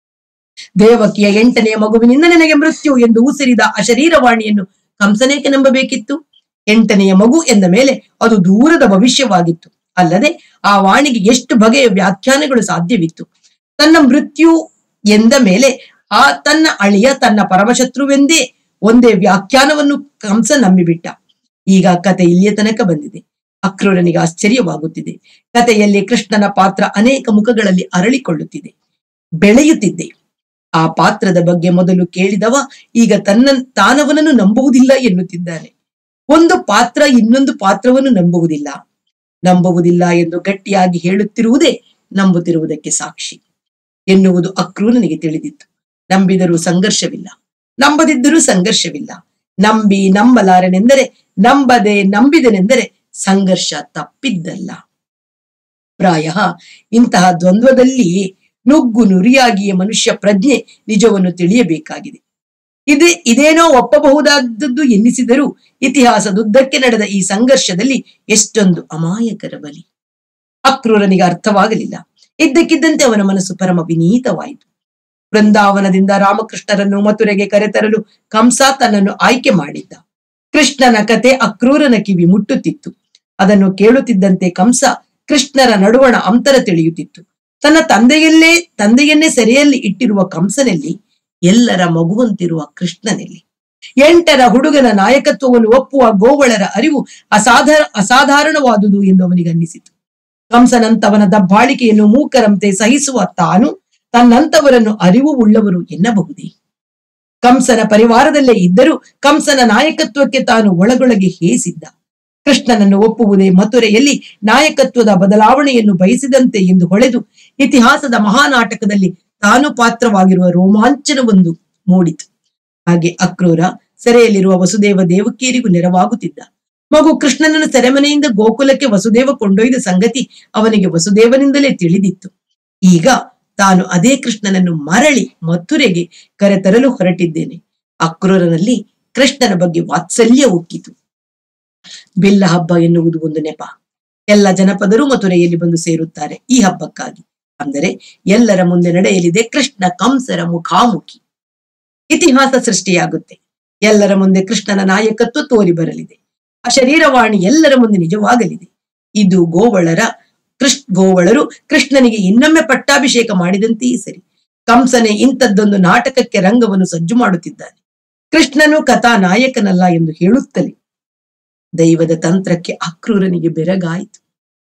ದೇವಕಿಯ ಎಂಟನೆಯ ಮಗುವಿನಿಂದ ನನಗೆ ಮೃತ್ಯು ಎಂದು ಉಸಿರಿದ ಅಶರೀರವಾಣಿಯನ್ನು ಕಂಸನೇಕೆ ನಂಬಬೇಕಿತ್ತು ಎಂಟನೆಯ ಮಗು ಎಂದ ಮೇಲೆ ಅದು ದೂರದ ಭವಿಷ್ಯವಾಗಿತ್ತು ಅಲ್ಲದೆ ಆ ವಾಣಿಗೆ ಎಷ್ಟು ಬಗೆಯ ವ್ಯಾಖ್ಯಾನಗಳು ಸಾಧ್ಯವಿತ್ತು ತನ್ನ ಮೃತ್ಯು ಎಂದ ಮೇಲೆ ಆ ತನ್ನ ಅಳಿಯ ತನ್ನ ಪರಮಶತ್ರುವೆಂದೇ ಒಂದೇ ವ್ಯಾಖ್ಯಾನವನ್ನು ಕಂಸ ನಂಬಿಬಿಟ್ಟ ಈಗ ಕತೆ ಇಲ್ಲಿಯ ತನಕ ಬಂದಿದೆ ಅಕ್ರೂರನಿಗೆ ಆಶ್ಚರ್ಯವಾಗುತ್ತಿದೆ ಕಥೆಯಲ್ಲಿ ಕೃಷ್ಣನ ಪಾತ್ರ ಅನೇಕ ಮುಖಗಳಲ್ಲಿ ಅರಳಿಕೊಳ್ಳುತ್ತಿದೆ ಬೆಳೆಯುತ್ತಿದ್ದೆ ಆ ಪಾತ್ರದ ಬಗ್ಗೆ ಮೊದಲು ಕೇಳಿದವ ಈಗ ತನ್ನ ತಾನವನನ್ನು ನಂಬುವುದಿಲ್ಲ ಎನ್ನುತ್ತಿದ್ದಾನೆ ಒಂದು ಪಾತ್ರ ಇನ್ನೊಂದು ಪಾತ್ರವನ್ನು ನಂಬುವುದಿಲ್ಲ ನಂಬುವುದಿಲ್ಲ ಎಂದು ಗಟ್ಟಿಯಾಗಿ ಹೇಳುತ್ತಿರುವುದೇ ನಂಬುತ್ತಿರುವುದಕ್ಕೆ ಸಾಕ್ಷಿ ಎನ್ನುವುದು ಅಕ್ರೂರನಿಗೆ ತಿಳಿದಿತ್ತು ನಂಬಿದರೂ ಸಂಘರ್ಷವಿಲ್ಲ ನಂಬದಿದ್ದರೂ ಸಂಘರ್ಷವಿಲ್ಲ ನಂಬಿ ನಂಬಲಾರನೆಂದರೆ ನಂಬದೆ ನಂಬಿದನೆಂದರೆ ಸಂಘರ್ಷ ತಪ್ಪಿದ್ದಲ್ಲ ಪ್ರಾಯ ಇಂತಹ ದ್ವಂದ್ವದಲ್ಲಿ ನುಗ್ಗು ನುರಿಯಾಗಿಯೇ ಮನುಷ್ಯ ಪ್ರಜ್ಞೆ ನಿಜವನ್ನು ತಿಳಿಯಬೇಕಾಗಿದೆ ಇದೇ ಇದೇನೋ ಒಪ್ಪಬಹುದಾದದ್ದು ಎನ್ನಿಸಿದರೂ ಇತಿಹಾಸದುದ್ದಕ್ಕೆ ನಡೆದ ಈ ಸಂಘರ್ಷದಲ್ಲಿ ಎಷ್ಟೊಂದು ಅಮಾಯಕರ ಬಲಿ ಅಕ್ರೂರನಿಗೆ ಅರ್ಥವಾಗಲಿಲ್ಲ ಇದ್ದಕ್ಕಿದ್ದಂತೆ ಅವನ ಮನಸ್ಸು ಪರಮ ವಿನೀತವಾಯಿತು ಬೃಂದಾವನದಿಂದ ರಾಮಕೃಷ್ಣರನ್ನು ಮಥುರೆಗೆ ಕರೆತರಲು ಕಂಸ ತನ್ನನ್ನು ಆಯ್ಕೆ ಮಾಡಿದ್ದ ಕೃಷ್ಣನ ಕತೆ ಅಕ್ರೂರನ ಕಿವಿ ಮುಟ್ಟುತ್ತಿತ್ತು ಅದನ್ನು ಕೇಳುತ್ತಿದ್ದಂತೆ ಕಂಸ ಕೃಷ್ಣರ ನಡುವಣ ಅಂತರ ತಿಳಿಯುತ್ತಿತ್ತು ತನ್ನ ತಂದೆಯಲ್ಲೇ ತಂದೆಯನ್ನೇ ಸೆರೆಯಲ್ಲಿ ಇಟ್ಟಿರುವ ಕಂಸನಲ್ಲಿ ಎಲ್ಲರ ಮಗುವಂತಿರುವ ಕೃಷ್ಣನಲ್ಲಿ ಎಂಟರ ಹುಡುಗನ ನಾಯಕತ್ವವನ್ನು ಒಪ್ಪುವ ಗೋವಳರ ಅರಿವು ಅಸಾಧಾರ ಅಸಾಧಾರಣವಾದುದು ಎಂದು ಅವನಿಗೆ ಅನ್ನಿಸಿತು ಕಂಸನಂತವನ ದಬ್ಬಾಳಿಕೆಯನ್ನು ಮೂಕರಂತೆ ಸಹಿಸುವ ತಾನು ತನ್ನಂತವರನ್ನು ಅರಿವು ಉಳ್ಳವರು ಎನ್ನಬಹುದೇ ಕಂಸನ ಪರಿವಾರದಲ್ಲೇ ಇದ್ದರೂ ಕಂಸನ ನಾಯಕತ್ವಕ್ಕೆ ತಾನು ಒಳಗೊಳಗೆ ಹೇಸಿದ್ದ ಕೃಷ್ಣನನ್ನು ಒಪ್ಪುವುದೇ ಮಥುರೆಯಲ್ಲಿ ನಾಯಕತ್ವದ ಬದಲಾವಣೆಯನ್ನು ಬಯಸಿದಂತೆ ಎಂದು ಹೊಳೆದು ಇತಿಹಾಸದ ಮಹಾನಾಟಕದಲ್ಲಿ ತಾನು ಪಾತ್ರವಾಗಿರುವ ರೋಮಾಂಚನವೊಂದು ಮೂಡಿತು ಹಾಗೆ ಅಕ್ರೂರ ಸೆರೆಯಲ್ಲಿರುವ ವಸುದೇವ ದೇವಕಿಯರಿಗೂ ನೆರವಾಗುತ್ತಿದ್ದ ಮಗು ಕೃಷ್ಣನನ್ನು ಸೆರೆಮನೆಯಿಂದ ಗೋಕುಲಕ್ಕೆ ವಸುದೇವ ಕೊಂಡೊಯ್ದ ಸಂಗತಿ ಅವನಿಗೆ ವಸುದೇವನಿಂದಲೇ ತಿಳಿದಿತ್ತು ಈಗ ತಾನು ಅದೇ ಕೃಷ್ಣನನ್ನು ಮರಳಿ ಮಥುರೆಗೆ ಕರೆತರಲು ಹೊರಟಿದ್ದೇನೆ ಅಕ್ರೂರನಲ್ಲಿ ಕೃಷ್ಣನ ಬಗ್ಗೆ ವಾತ್ಸಲ್ಯ ಉಕ್ಕಿತು ಬಿಲ್ಲ ಹಬ್ಬ ಎನ್ನುವುದು ಒಂದು ನೆಪ ಎಲ್ಲ ಜನಪದರು ಮಥುರೆಯಲ್ಲಿ ಬಂದು ಸೇರುತ್ತಾರೆ ಈ ಹಬ್ಬಕ್ಕಾಗಿ ಅಂದರೆ ಎಲ್ಲರ ಮುಂದೆ ನಡೆಯಲಿದೆ ಕೃಷ್ಣ ಕಂಸರ ಮುಖಾಮುಖಿ ಇತಿಹಾಸ ಸೃಷ್ಟಿಯಾಗುತ್ತೆ ಎಲ್ಲರ ಮುಂದೆ ಕೃಷ್ಣನ ನಾಯಕತ್ವ ತೋರಿ ಬರಲಿದೆ ಆ ಶರೀರವಾಣಿ ಎಲ್ಲರ ಮುಂದೆ ನಿಜವಾಗಲಿದೆ ಇದು ಗೋವಳರ ಕೃಷ್ಣ ಗೋವಳರು ಕೃಷ್ಣನಿಗೆ ಇನ್ನೊಮ್ಮೆ ಪಟ್ಟಾಭಿಷೇಕ ಮಾಡಿದಂತೆಯೇ ಸರಿ ಕಂಸನೆ ಇಂಥದ್ದೊಂದು ನಾಟಕಕ್ಕೆ ರಂಗವನ್ನು ಸಜ್ಜು ಮಾಡುತ್ತಿದ್ದಾನೆ ಕೃಷ್ಣನು ಕಥಾ ನಾಯಕನಲ್ಲ ಎಂದು ಹೇಳುತ್ತಲೇ ದೈವದ ತಂತ್ರಕ್ಕೆ ಅಕ್ರೂರನಿಗೆ ಬೆರಗಾಯಿತು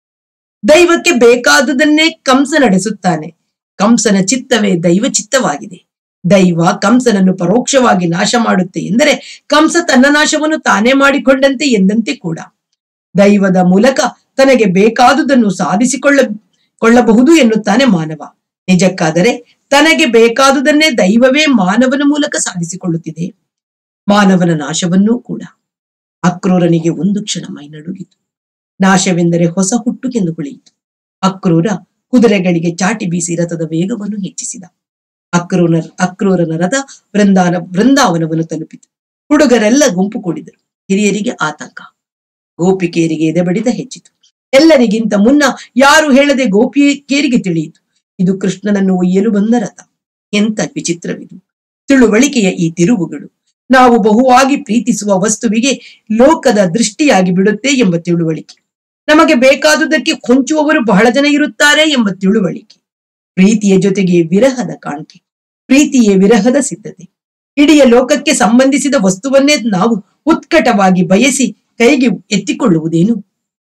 ದೈವಕ್ಕೆ ಬೇಕಾದುದನ್ನೇ ಕಂಸ ನಡೆಸುತ್ತಾನೆ ಕಂಸನ ಚಿತ್ತವೇ ದೈವ ಚಿತ್ತವಾಗಿದೆ ದೈವ ಕಂಸನನ್ನು ಪರೋಕ್ಷವಾಗಿ ನಾಶ ಮಾಡುತ್ತೆ ಎಂದರೆ ಕಂಸ ತನ್ನ ನಾಶವನ್ನು ತಾನೇ ಮಾಡಿಕೊಂಡಂತೆ ಎಂದಂತೆ ಕೂಡ ದೈವದ ಮೂಲಕ ತನಗೆ ಬೇಕಾದುದನ್ನು ಸಾಧಿಸಿಕೊಳ್ಳ ಕೊಳ್ಳಬಹುದು ಎನ್ನುತ್ತಾನೆ ಮಾನವ ನಿಜಕ್ಕಾದರೆ ತನಗೆ ಬೇಕಾದುದನ್ನೇ ದೈವವೇ ಮಾನವನ ಮೂಲಕ ಸಾಧಿಸಿಕೊಳ್ಳುತ್ತಿದೆ ಮಾನವನ ನಾಶವನ್ನೂ ಕೂಡ ಅಕ್ರೂರನಿಗೆ ಒಂದು ಕ್ಷಣ ಮೈ ನಡುಗಿತು ನಾಶವೆಂದರೆ ಹೊಸ ಹುಟ್ಟುಕೆಂದು ಹೊಳೆಯಿತು ಅಕ್ರೂರ ಕುದುರೆಗಳಿಗೆ ಚಾಟಿ ಬೀಸಿ ರಥದ ವೇಗವನ್ನು ಹೆಚ್ಚಿಸಿದ ಅಕ್ರೂರ ಅಕ್ರೂರನ ರಥ ಬೃಂದಾನ ಬೃಂದಾವನವನ್ನು ತಲುಪಿತು ಹುಡುಗರೆಲ್ಲ ಗುಂಪು ಕೂಡಿದರು ಹಿರಿಯರಿಗೆ ಆತಂಕ ಗೋಪಿಕೆಯರಿಗೆ ಎದೆಬಡಿತ ಹೆಚ್ಚಿತು ಎಲ್ಲರಿಗಿಂತ ಮುನ್ನ ಯಾರು ಹೇಳದೆ ಗೋಪಿಕೆಯರಿಗೆ ತಿಳಿಯಿತು ಇದು ಕೃಷ್ಣನನ್ನು ಒಯ್ಯಲು ಬಂದ ರಥ ಎಂತ ವಿಚಿತ್ರವಿದು ತಿಳುವಳಿಕೆಯ ಈ ತಿರುವುಗಳು ನಾವು ಬಹುವಾಗಿ ಪ್ರೀತಿಸುವ ವಸ್ತುವಿಗೆ ಲೋಕದ ದೃಷ್ಟಿಯಾಗಿ ಬಿಡುತ್ತೆ ಎಂಬ ತಿಳುವಳಿಕೆ ನಮಗೆ ಬೇಕಾದುದಕ್ಕೆ ಕೊಂಚುವವರು ಬಹಳ ಜನ ಇರುತ್ತಾರೆ ಎಂಬ ತಿಳುವಳಿಕೆ ಪ್ರೀತಿಯ ಜೊತೆಗೆ ವಿರಹದ ಕಾಣಿಕೆ ಪ್ರೀತಿಯೇ ವಿರಹದ ಸಿದ್ಧತೆ ಇಡೀ ಲೋಕಕ್ಕೆ ಸಂಬಂಧಿಸಿದ ವಸ್ತುವನ್ನೇ ನಾವು ಉತ್ಕಟವಾಗಿ ಬಯಸಿ ಕೈಗೆ ಎತ್ತಿಕೊಳ್ಳುವುದೇನು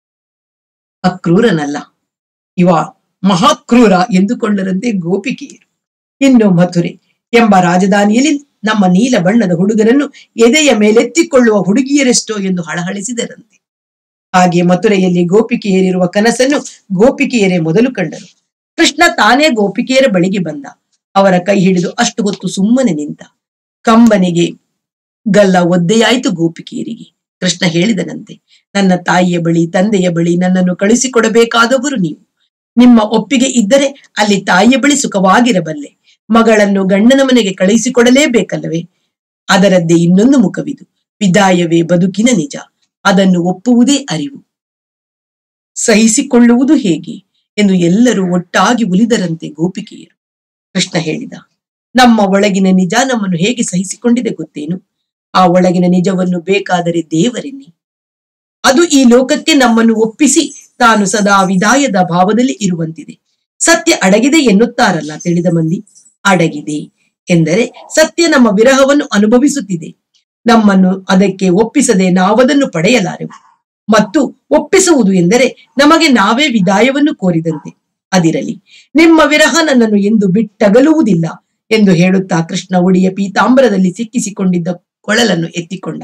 ಅಕ್ರೂರನಲ್ಲ ಇವ ಮಹಾಕ್ರೂರ ಎಂದುಕೊಂಡರಂತೆ ಗೋಪಿಕೆಯರು ಇನ್ನು ಮಥುರೆ ಎಂಬ ರಾಜಧಾನಿಯಲ್ಲಿ ನಮ್ಮ ನೀಲ ಬಣ್ಣದ ಹುಡುಗನನ್ನು ಎದೆಯ ಮೇಲೆತ್ತಿಕೊಳ್ಳುವ ಹುಡುಗಿಯರೆಷ್ಟೋ ಎಂದು ಹಳಹಳಿಸಿದರಂತೆ ಹಾಗೆ ಮಥುರೆಯಲ್ಲಿ ಗೋಪಿಕೆಯರಿರುವ ಕನಸನ್ನು ಗೋಪಿಕೆಯರೇ ಮೊದಲು ಕಂಡರು ಕೃಷ್ಣ ತಾನೇ ಗೋಪಿಕೆಯರ ಬಳಿಗೆ ಬಂದ ಅವರ ಕೈ ಹಿಡಿದು ಅಷ್ಟು ಹೊತ್ತು ಸುಮ್ಮನೆ ನಿಂತ ಕಂಬನಿಗೆ ಗಲ್ಲ ಒದ್ದೆಯಾಯಿತು ಗೋಪಿಕೆಯರಿಗೆ ಕೃಷ್ಣ ಹೇಳಿದನಂತೆ ನನ್ನ ತಾಯಿಯ ಬಳಿ ತಂದೆಯ ಬಳಿ ನನ್ನನ್ನು ಕಳಿಸಿಕೊಡಬೇಕಾದವರು ನೀವು ನಿಮ್ಮ ಒಪ್ಪಿಗೆ ಇದ್ದರೆ ಅಲ್ಲಿ ತಾಯಿಯ ಬಳಿ ಸುಖವಾಗಿರಬಲ್ಲೆ ಮಗಳನ್ನು ಗಂಡನ ಮನೆಗೆ ಕಳುಹಿಸಿಕೊಡಲೇಬೇಕಲ್ಲವೇ ಅದರದ್ದೇ ಇನ್ನೊಂದು ಮುಖವಿದು ವಿದಾಯವೇ ಬದುಕಿನ ನಿಜ ಅದನ್ನು ಒಪ್ಪುವುದೇ ಅರಿವು ಸಹಿಸಿಕೊಳ್ಳುವುದು ಹೇಗೆ ಎಂದು ಎಲ್ಲರೂ ಒಟ್ಟಾಗಿ ಉಲಿದರಂತೆ ಗೋಪಿಕೆಯರು ಕೃಷ್ಣ ಹೇಳಿದ ನಮ್ಮ ಒಳಗಿನ ನಿಜ ನಮ್ಮನ್ನು ಹೇಗೆ ಸಹಿಸಿಕೊಂಡಿದೆ ಗೊತ್ತೇನು ಆ ಒಳಗಿನ ನಿಜವನ್ನು ಬೇಕಾದರೆ ದೇವರೆನ್ನಿ ಅದು ಈ ಲೋಕಕ್ಕೆ ನಮ್ಮನ್ನು ಒಪ್ಪಿಸಿ ತಾನು ಸದಾ ವಿದಾಯದ ಭಾವದಲ್ಲಿ ಇರುವಂತಿದೆ ಸತ್ಯ ಅಡಗಿದೆ ಎನ್ನುತ್ತಾರಲ್ಲ ತಿಳಿದ ಮಂದಿ ಅಡಗಿದೆ ಎಂದರೆ ಸತ್ಯ ನಮ್ಮ ವಿರಹವನ್ನು ಅನುಭವಿಸುತ್ತಿದೆ ನಮ್ಮನ್ನು ಅದಕ್ಕೆ ಒಪ್ಪಿಸದೆ ನಾವದನ್ನು ಪಡೆಯಲಾರೆವು ಮತ್ತು ಒಪ್ಪಿಸುವುದು ಎಂದರೆ ನಮಗೆ ನಾವೇ ವಿದಾಯವನ್ನು ಕೋರಿದಂತೆ ಅದಿರಲಿ ನಿಮ್ಮ ವಿರಹ ನನ್ನನ್ನು ಎಂದು ಬಿಟ್ಟಗಲುವುದಿಲ್ಲ ಎಂದು ಹೇಳುತ್ತಾ ಕೃಷ್ಣ ಒಡಿಯ ಪೀತಾಂಬರದಲ್ಲಿ ಸಿಕ್ಕಿಸಿಕೊಂಡಿದ್ದ ಕೊಳಲನ್ನು ಎತ್ತಿಕೊಂಡ